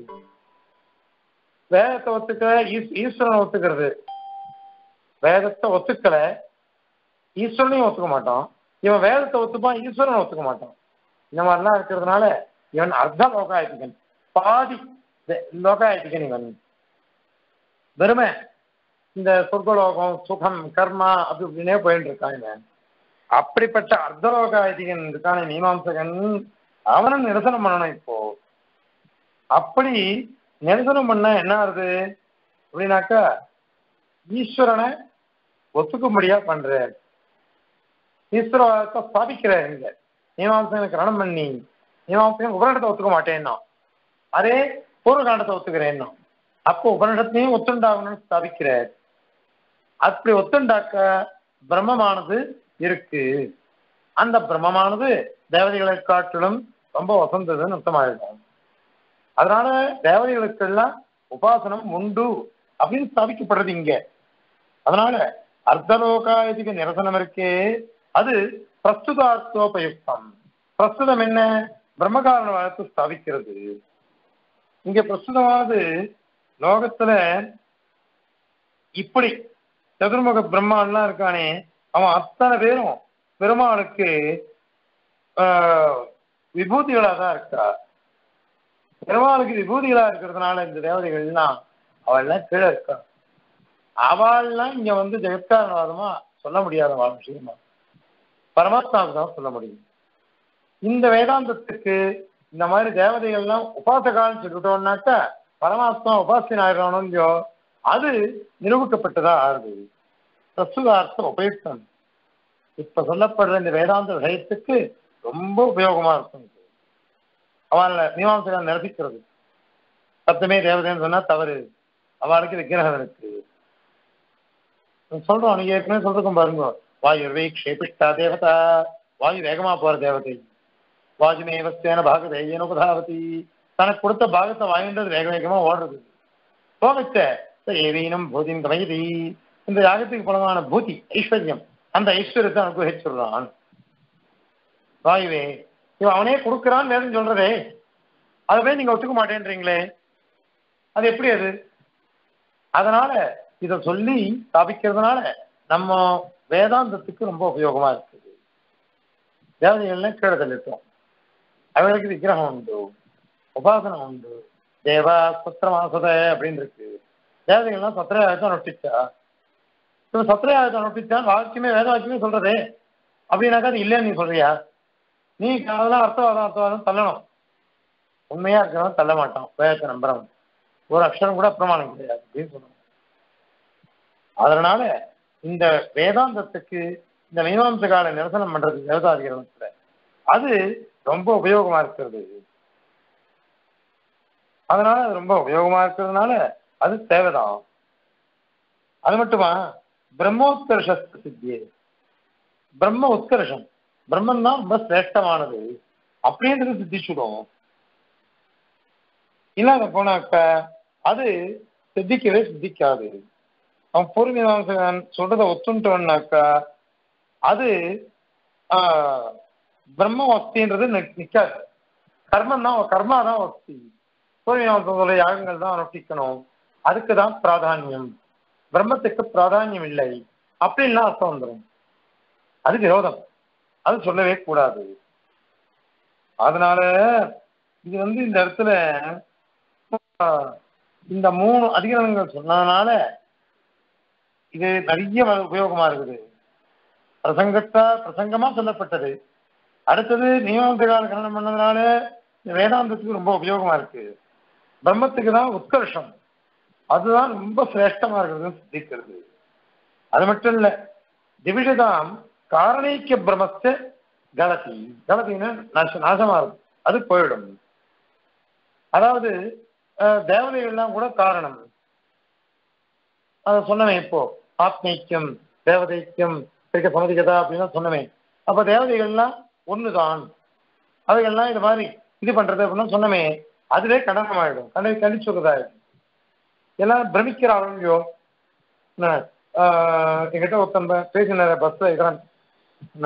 வேதத்தை ஒத்துக்க ஈஸ்- ஈஸ்வரனை ஒத்துக்கிறது வேதத்தை ஒத்துக்கல ஈஸ்வரனையும் ஒத்துக்க மாட்டான் இவன் வேதத்தை ஒத்துப்பான் ஈஸ்வரனை ஒத்துக்க மாட்டான் இந்த மாதிரிலாம் இருக்கிறதுனால இவன் அர்த்த லோகாயத்திகன் பாதி வே- லோகாயத்திகன் இவன் வெறுமை இந்த சொர்க்கலோகம் சுகம் கர்மா அப்படி இப்படின்னே போயிட்டு இருக்கான் இவன் அப்படிப்பட்ட அர்த்தலோகாயதிகன் இருக்கான மீமாம்சகன் அவனும் நிரசனம் பண்ணணும் இப்போ அப்படி நிரசனம் பண்ணா என்ன ஆகுது அப்படின்னாக்கா ஈஸ்வரனை ஒத்துக்கும்படியா பண்றார் ஈஸ்வரத்தை ஸ்தாபிக்கிறார் இங்க மீமாம்சகனுக்கு கரணம் பண்ணி மீமாம்சகன் உபநிடத்தை ஒத்துக்க மாட்டேன்னா அதே பூர்வகாண்டத்தை ஒத்துக்கிறேன்னா அப்போ உபனிடத்தையும் ஒத்துண்டாகணும்னு ஸ்தாபிக்கிறார் அப்படி ஒத்துண்டாக்க பிரம்மமானது இருக்கு அந்த பிரம்மமானது தேவதைகளை காட்டிலும் ரொம்ப வசந்ததுன்னு அர்த்தமாயிடும் அதனால தேவதைகளுக்கெல்லாம் உபாசனம் உண்டு அப்படின்னு ஸ்தாபிக்கப்படுறது இங்க அதனால அர்த்தலோகாயதிக நிரசனம் இருக்கே அது பிரஸ்துதார்த்தோபயுக்தம் பிரஸ்துதம் என்ன பிரம்மகாரணவாதத்தை ஸ்தாபிக்கிறது இங்க பிரஸ்துதமானது லோகத்துல இப்படி சதுர்முக பிரம்மான்லாம் இருக்கானே அவன் அத்தனை பேரும் பெருமாளுக்கு ஆஹ், விபூதிகளா தான் இருக்கா பெருமாளுக்கு விபூதிகளா இருக்கிறதுனால இந்த தேவதைகள்லாம் அவள்லாம் கீழே இருக்கா அவள்லாம் இங்க வந்து ஜெகத்காரணவாதமா சொல்ல முடியாத வாழ் விஷயமா பரமாத்மாவுக்கு தான் சொல்ல முடியும் இந்த வேதாந்தத்துக்கு இந்த மாதிரி தேவதைகள்லாம் உபாசகான்னு சொல்லிட்டோம்னாக்கா பரமாத்மா உபாசனை ஆயிடணும் இல்லையோ அது நிரூபிக்கப்பட்டதா ஆறுது பிரசுதார்த்தம் உபயுக்தம் இப்ப சொல்லப்படுற இந்த வேதாந்த விஷயத்துக்கு ரொம்ப உபயோகமா இருக்கும் இது. அவள மீமாசைகள் நிரப்பிக்கிறது சத்தமே தேவதைன்னு சொன்னா தவறு அவளுக்கு விக்கிரகம் இருக்கு சொல்றோம் நீங்க ஏற்கனவே சொல்றதும் பாருங்க வாயுர்வை க்ஷேபிஷ்டா தேவதா வாயு வேகமா போற தேவதை வாஜுமேவஸ்தேன பாகதே ஏன உபதாவதி தனக்கு கொடுத்த பாகத்தை வாங்கின்றது வேக வேகமா ஓடுறது போகச்ச ஏவீனம் பூதின் கமயதி இந்த யாகத்துக்கு பலமான பூதி ஐஸ்வர்யம் அந்த ஐஸ்வர்யத்தை அனுபவிச்சுடுறான் வாயுவே இவன் அவனே கொடுக்குறான்னு வேதம் சொல்றதே அதை போய் நீங்க ஒத்துக்க மாட்டேன்றீங்களே அது எப்படி அது அதனால இத சொல்லி ஸ்தாபிக்கிறதுனால நம்ம வேதாந்தத்துக்கு ரொம்ப உபயோகமா இருக்குது தேவதைகள்லாம் கீழே தள்ளிட்டோம் அவர்களுக்கு விக்கிரகம் உண்டு உபாசனம் உண்டு தேவா சத்திரமாசத அப்படின்னு இருக்கு தேவதைகள்லாம் சத்திரயாகத்தை அனுஷ்டிச்சா இவன் சத்திரயாகத்தை அனுஷ்டிச்சான் வாக்கியமே வேத வாக்கியமே சொல்றதே அப்படின்னாக்கா அது இல்லைன்னு நீ சொல்றியா நீ அதெல்லாம் அர்த்தவாதம் அர்த்தவாதம் தள்ளணும் உண்மையா இருக்கிறவன் தள்ள மாட்டான் வேதத்தை நம்புறவன் ஒரு அக்ஷரம் கூட பிரமாணம் கிடையாது அப்படின்னு சொல்லணும் அதனால இந்த வேதாந்தத்துக்கு இந்த மீமாம்ச கால நிரசனம் பண்றது வேதாதிகரணத்துல அது ரொம்ப உபயோகமா இருக்கிறது அதனால அது ரொம்ப உபயோகமா இருக்கிறதுனால அது தேவைதான் அது மட்டுமா பிரம்மோத்கர்ஷ சித்தியே பிரம்ம உத்கர்ஷம் பிரம்மன் தான் ரொம்ப சிரேஷ்டமானது அப்படின்றது சித்திச்சுடும் இல்லாத போனாக்க அது சித்திக்கவே சித்திக்காது அவன் பூர்வீகாம்சகன் சொல்றத ஒத்துட்டோம்னாக்கா அது ஆஹ், பிரம்ம வஸ்தின்றது நிக்- நிக்காது கர்மம் தான் கர்மா தான் வஸ்தி பூர்வீகாம்சங்களோட யாகங்கள் தான் அனுஷ்டிக்கணும் அதுக்கு தான் பிராதானியம் பிரம்மத்துக்கு பிராதானியம் இல்லை அப்படின்லாம் அர்த்தம் வந்துடும் அது விரோதம் அது சொல்லவே கூடாது அதனால இது வந்து இந்த இடத்துல ஆஹ், இந்த மூணு அதிகரணங்கள் சொன்னதுனால இது நிறைய வ- உபயோகமா இருக்குது பிரசங்கத்தா பிரசங்கமா சொல்லப்பட்டது அடுத்தது நியமந்தகால கரணம் பண்ணதுனால இந்த வேதாந்தத்துக்கு ரொம்ப உபயோகமா இருக்கு பிரம்மத்துக்கு தான் உத்கர்ஷம் அதுதான் ரொம்ப சிரேஷ்டமா இருக்கிறதுன்னு சித்திக்கிறது அது மட்டும் இல்ல திவிஷதாம் காரணிக்க பிரமஸ்த கலதி கலத்தின்னு நாச நாசமா இருக்கும் அது போயிடும் அதாவது அஹ், தேவதைகள்லாம் கூட காரணம் அதை சொன்னமே இப்போ ஆத்மைக்கியம் தேவதைக்கியம் இருக்க சமதிகதா அப்படின்னு சொன்னமே அப்ப தேவதைகள்லாம் ஒண்ணுதான் அவைகள்லாம் இது மாதிரி இது பண்றது அப்படின்னு சொன்னமே அதுவே கடனமாயிடும் கண்டி கண்டிச்சுறதாயிடும் எல்லாம் பிரமிக்கிறாரோ இல்லையோ என்ன, ஆஹ், என்கிட்ட ஒருத்தன் பேசினார பஸ்ல இருக்கிறான் என்ன,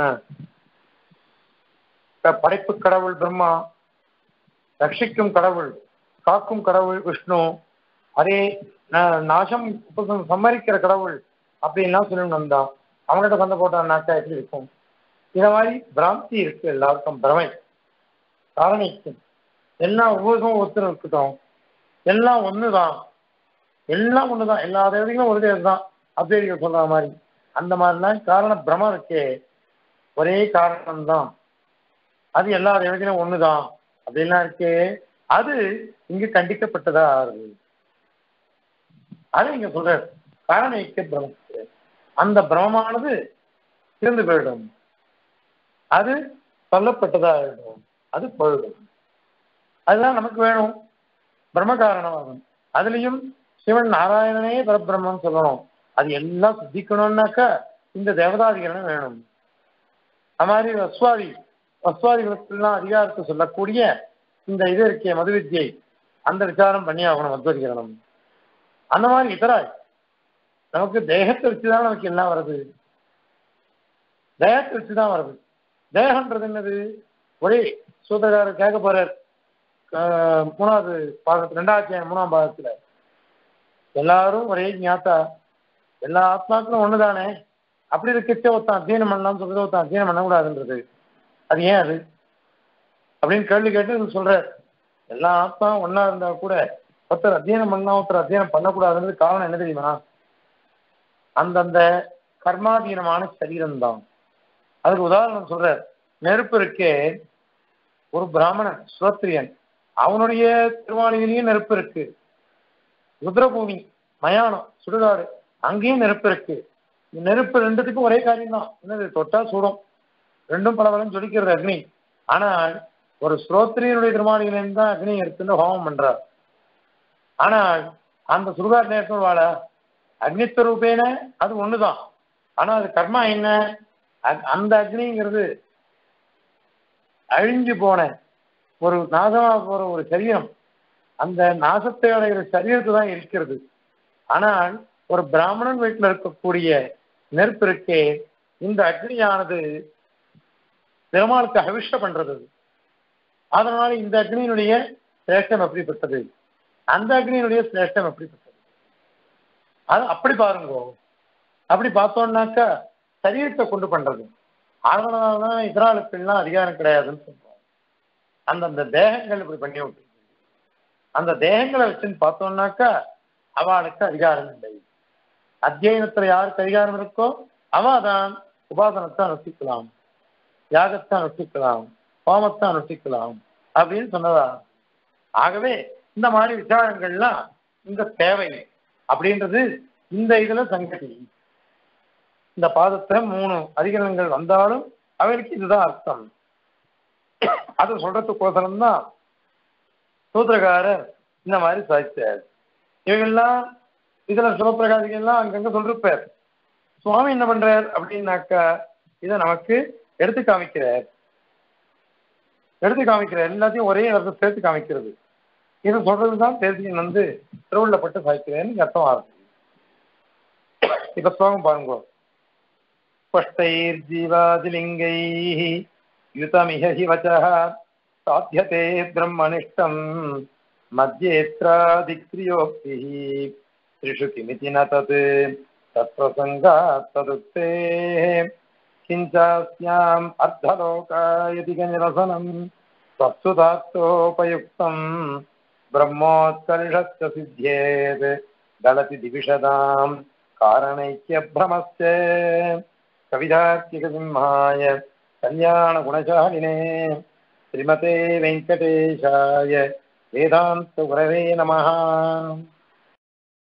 க- படைப்பு கடவுள் பிரம்மா ரட்சிக்கும் கடவுள் காக்கும் கடவுள் விஷ்ணு அதே நா- நாசம் உபசம் சம்மரிக்கிற கடவுள் அப்படின்லாம் சொல்லணும் வந்தான் அவங்ககிட்ட சண்டை போட்டான்னாக்கா எப்படி இருக்கும் இந்த மாதிரி பிராந்தி இருக்கு எல்லாருக்கும் பிரமை காரணிக்கும் எல்லாம் ஒவ்வொருக்கும் ஒருத்தர் இருக்கட்டும் எல்லாம் ஒண்ணுதான் எல்லாம் ஒண்ணுதான் எல்லா தேவதைகளும் ஒரு தேவதை தான் அத்வைதிகள் சொல்ற மாதிரி அந்த மாதிரிலாம் காரண பிரமம் இருக்கே ஒரே காரணம் தான் அது எல்லா தேவதைகளும் ஒண்ணுதான் அப்படின்லாம் இருக்கே அது இங்க கண்டிக்கப்பட்டதா ஆறுது அது இங்க சொல்ற காரண ஐக்கிய பிரமத்து அந்த பிரமமானது இருந்து போயிடும் அது சொல்லப்பட்டதா ஆயிடும் அது போயிடும் அதுதான் நமக்கு வேணும் பிரம்ம காரணமாகும் அதுலயும் சிவன் நாராயணனே பரபிரம்மம் சொல்லணும் அது எல்லாம் சித்திக்கணும்னாக்கா இந்த தேவதாதிகரணம் வேணும் அது மாதிரி வஸ்வாதி வஸ்வாதிகளுக்கெல்லாம் அதிகாரத்தை சொல்லக்கூடிய இந்த இது இருக்கே மது வித்யை அந்த விசாரம் பண்ணி ஆகணும் மத்வதிகரணம் அந்த மாதிரி இதராய் நமக்கு தேகத்தை வச்சுதான் நமக்கு எல்லாம் வருது தேகத்தை வச்சுதான் வருது தேகன்றது என்னது ஒரே சூத்திரக்காரர் கேட்க போறார் ஆஹ் மூணாவது பாகத்துல ரெண்டாயிரத்தி மூணாம் பாகத்துல எல்லாரும் ஒரே ஞாத்தா எல்லா ஆத்மாக்களும் ஒண்ணுதானே அப்படி இருக்கச்சே ஒருத்தன் அத்தியனம் பண்ணலாம்னு சொல்றது ஒருத்தன் அத்தியனம் பண்ணக்கூடாதுன்றது அது ஏன் அது அப்படின்னு கேள்வி கேட்டு சொல்றார் எல்லா ஆத்மா ஒண்ணா இருந்தா கூட ஒருத்தர் அத்தியனம் பண்ணலாம் ஒருத்தர் அத்தியனம் பண்ணக்கூடாதுன்றது காரணம் என்ன தெரியுமா அந்தந்த கர்மாதீனமான சரீரம் தான் அதுக்கு உதாரணம் சொல்றார் நெருப்பு இருக்கே ஒரு பிராமணன் ஸ்ரோத்ரியன் அவனுடைய திருவாணியிலையும் நெருப்பு இருக்கு ருத்ரபூமி மயானம் சுடுகாடு அங்கேயும் நெருப்பு இருக்கு இந்த நெருப்பு ரெண்டுத்துக்கும் ஒரே காரியம் தான் என்னது தொட்டா சுடும் ரெண்டும் பல பலம் ஜொலிக்கிறது அக்னி ஆனால் ஒரு ஸ்ரோத்ரியனுடைய திருமாளிகளிலிருந்து தான் அக்னி எடுத்துன்னு ஹோமம் பண்றார் ஆனால் அந்த சுடுகாடு நேரத்தில் வாழ அக்னிஸ்வரூபேன அது ஒண்ணுதான் ஆனா அது கர்மா என்ன அ- அந்த அக்னிங்கிறது அழிஞ்சு போன ஒரு நாசமா போற ஒரு சரீரம் அந்த நாசத்தை அடைகிற சரீரத்தை தான் இருக்கிறது ஆனால் ஒரு பிராமணன் வீட்டில் இருக்கக்கூடிய நெருப்பு இருக்கே இந்த அக்னியானது பெருமாளுக்கு அவிஷ்ட பண்றது அது. அதனால இந்த அக்னியினுடைய சிரேஷ்டம் எப்படிப்பட்டது அந்த அக்னியினுடைய சிரேஷ்டம் எப்படிப்பட்டது அது அப்படி பாருங்க அப்படி பார்த்தோம்னாக்கா சரீரத்தை கொண்டு பண்றது அதனாலதான் இதராளுக்கெல்லாம் அதிகாரம் கிடையாதுன்னு சொல்றோம் அந்தந்த தேகங்கள் இப்படி பண்ணி விட்டு அந்த தேகங்களை வச்சுன்னு பார்த்தோம்னாக்கா அவளுக்கு அதிகாரம் இல்லை அத்தியனத்துல யாருக்கு அதிகாரம் இருக்கோ அவ தான் உபாசனத்தை அனுஷ்டிக்கலாம் யாகத்தை அனுஷ்டிக்கலாம் ஹோமத்தை அனுஷ்டிக்கலாம் அப்படின்னு சொன்னதா ஆகவே இந்த மாதிரி விசாரங்கள்லாம் இந்த தேவை அப்படின்றது இந்த இதுல சங்கதி இந்த பாதத்துல மூணு அதிகரணங்கள் வந்தாலும் அவைகளுக்கு இதுதான் அர்த்தம் அது சொல்றதுக்கோசரம் தான் சூத்திரக்காரர் இந்த மாதிரி சாதிச்சார் இவங்கெல்லாம் இதுல சிவப்பிரகாசிகள்லாம் அங்கங்க சொல்லிருப்பார் சுவாமி என்ன பண்றார் அப்படின்னாக்கா இதை நமக்கு எடுத்து காமிக்கிறார் எடுத்து காமிக்கிறார் எல்லாத்தையும் ஒரே இடத்துல சேர்த்து காமிக்கிறது இது சொல்றதுதான் தேசியன் வந்து திருவுள்ளப்பட்டு சாய்க்கிறேன்னு அர்த்தம் ஆகுது இப்ப ஸ்லோகம் பாருங்க स्पष्टैर्जीवादिलिङ्गैः युतमिह हि वचः साध्यते ब्रह्मनिष्ठम् मध्येत्रादिक्रियोक्तिः त्रिषु किमिति न तत् तत्प्रसङ्गात् तदुक्तेः किञ्चास्याम् अर्धलोकायति निरसनम् तत्सुधार्थोपयुक्तम् ब्रह्मोत्कर्षस्य सिद्ध्येत् दलति दिविषदाम् कारणैक्यभ्रमश्च कविधार्तिकसिंहाय कल्याणगुणशालिने श्रीमते वेङ्कटेशाय वेदान्तगुरवे नमः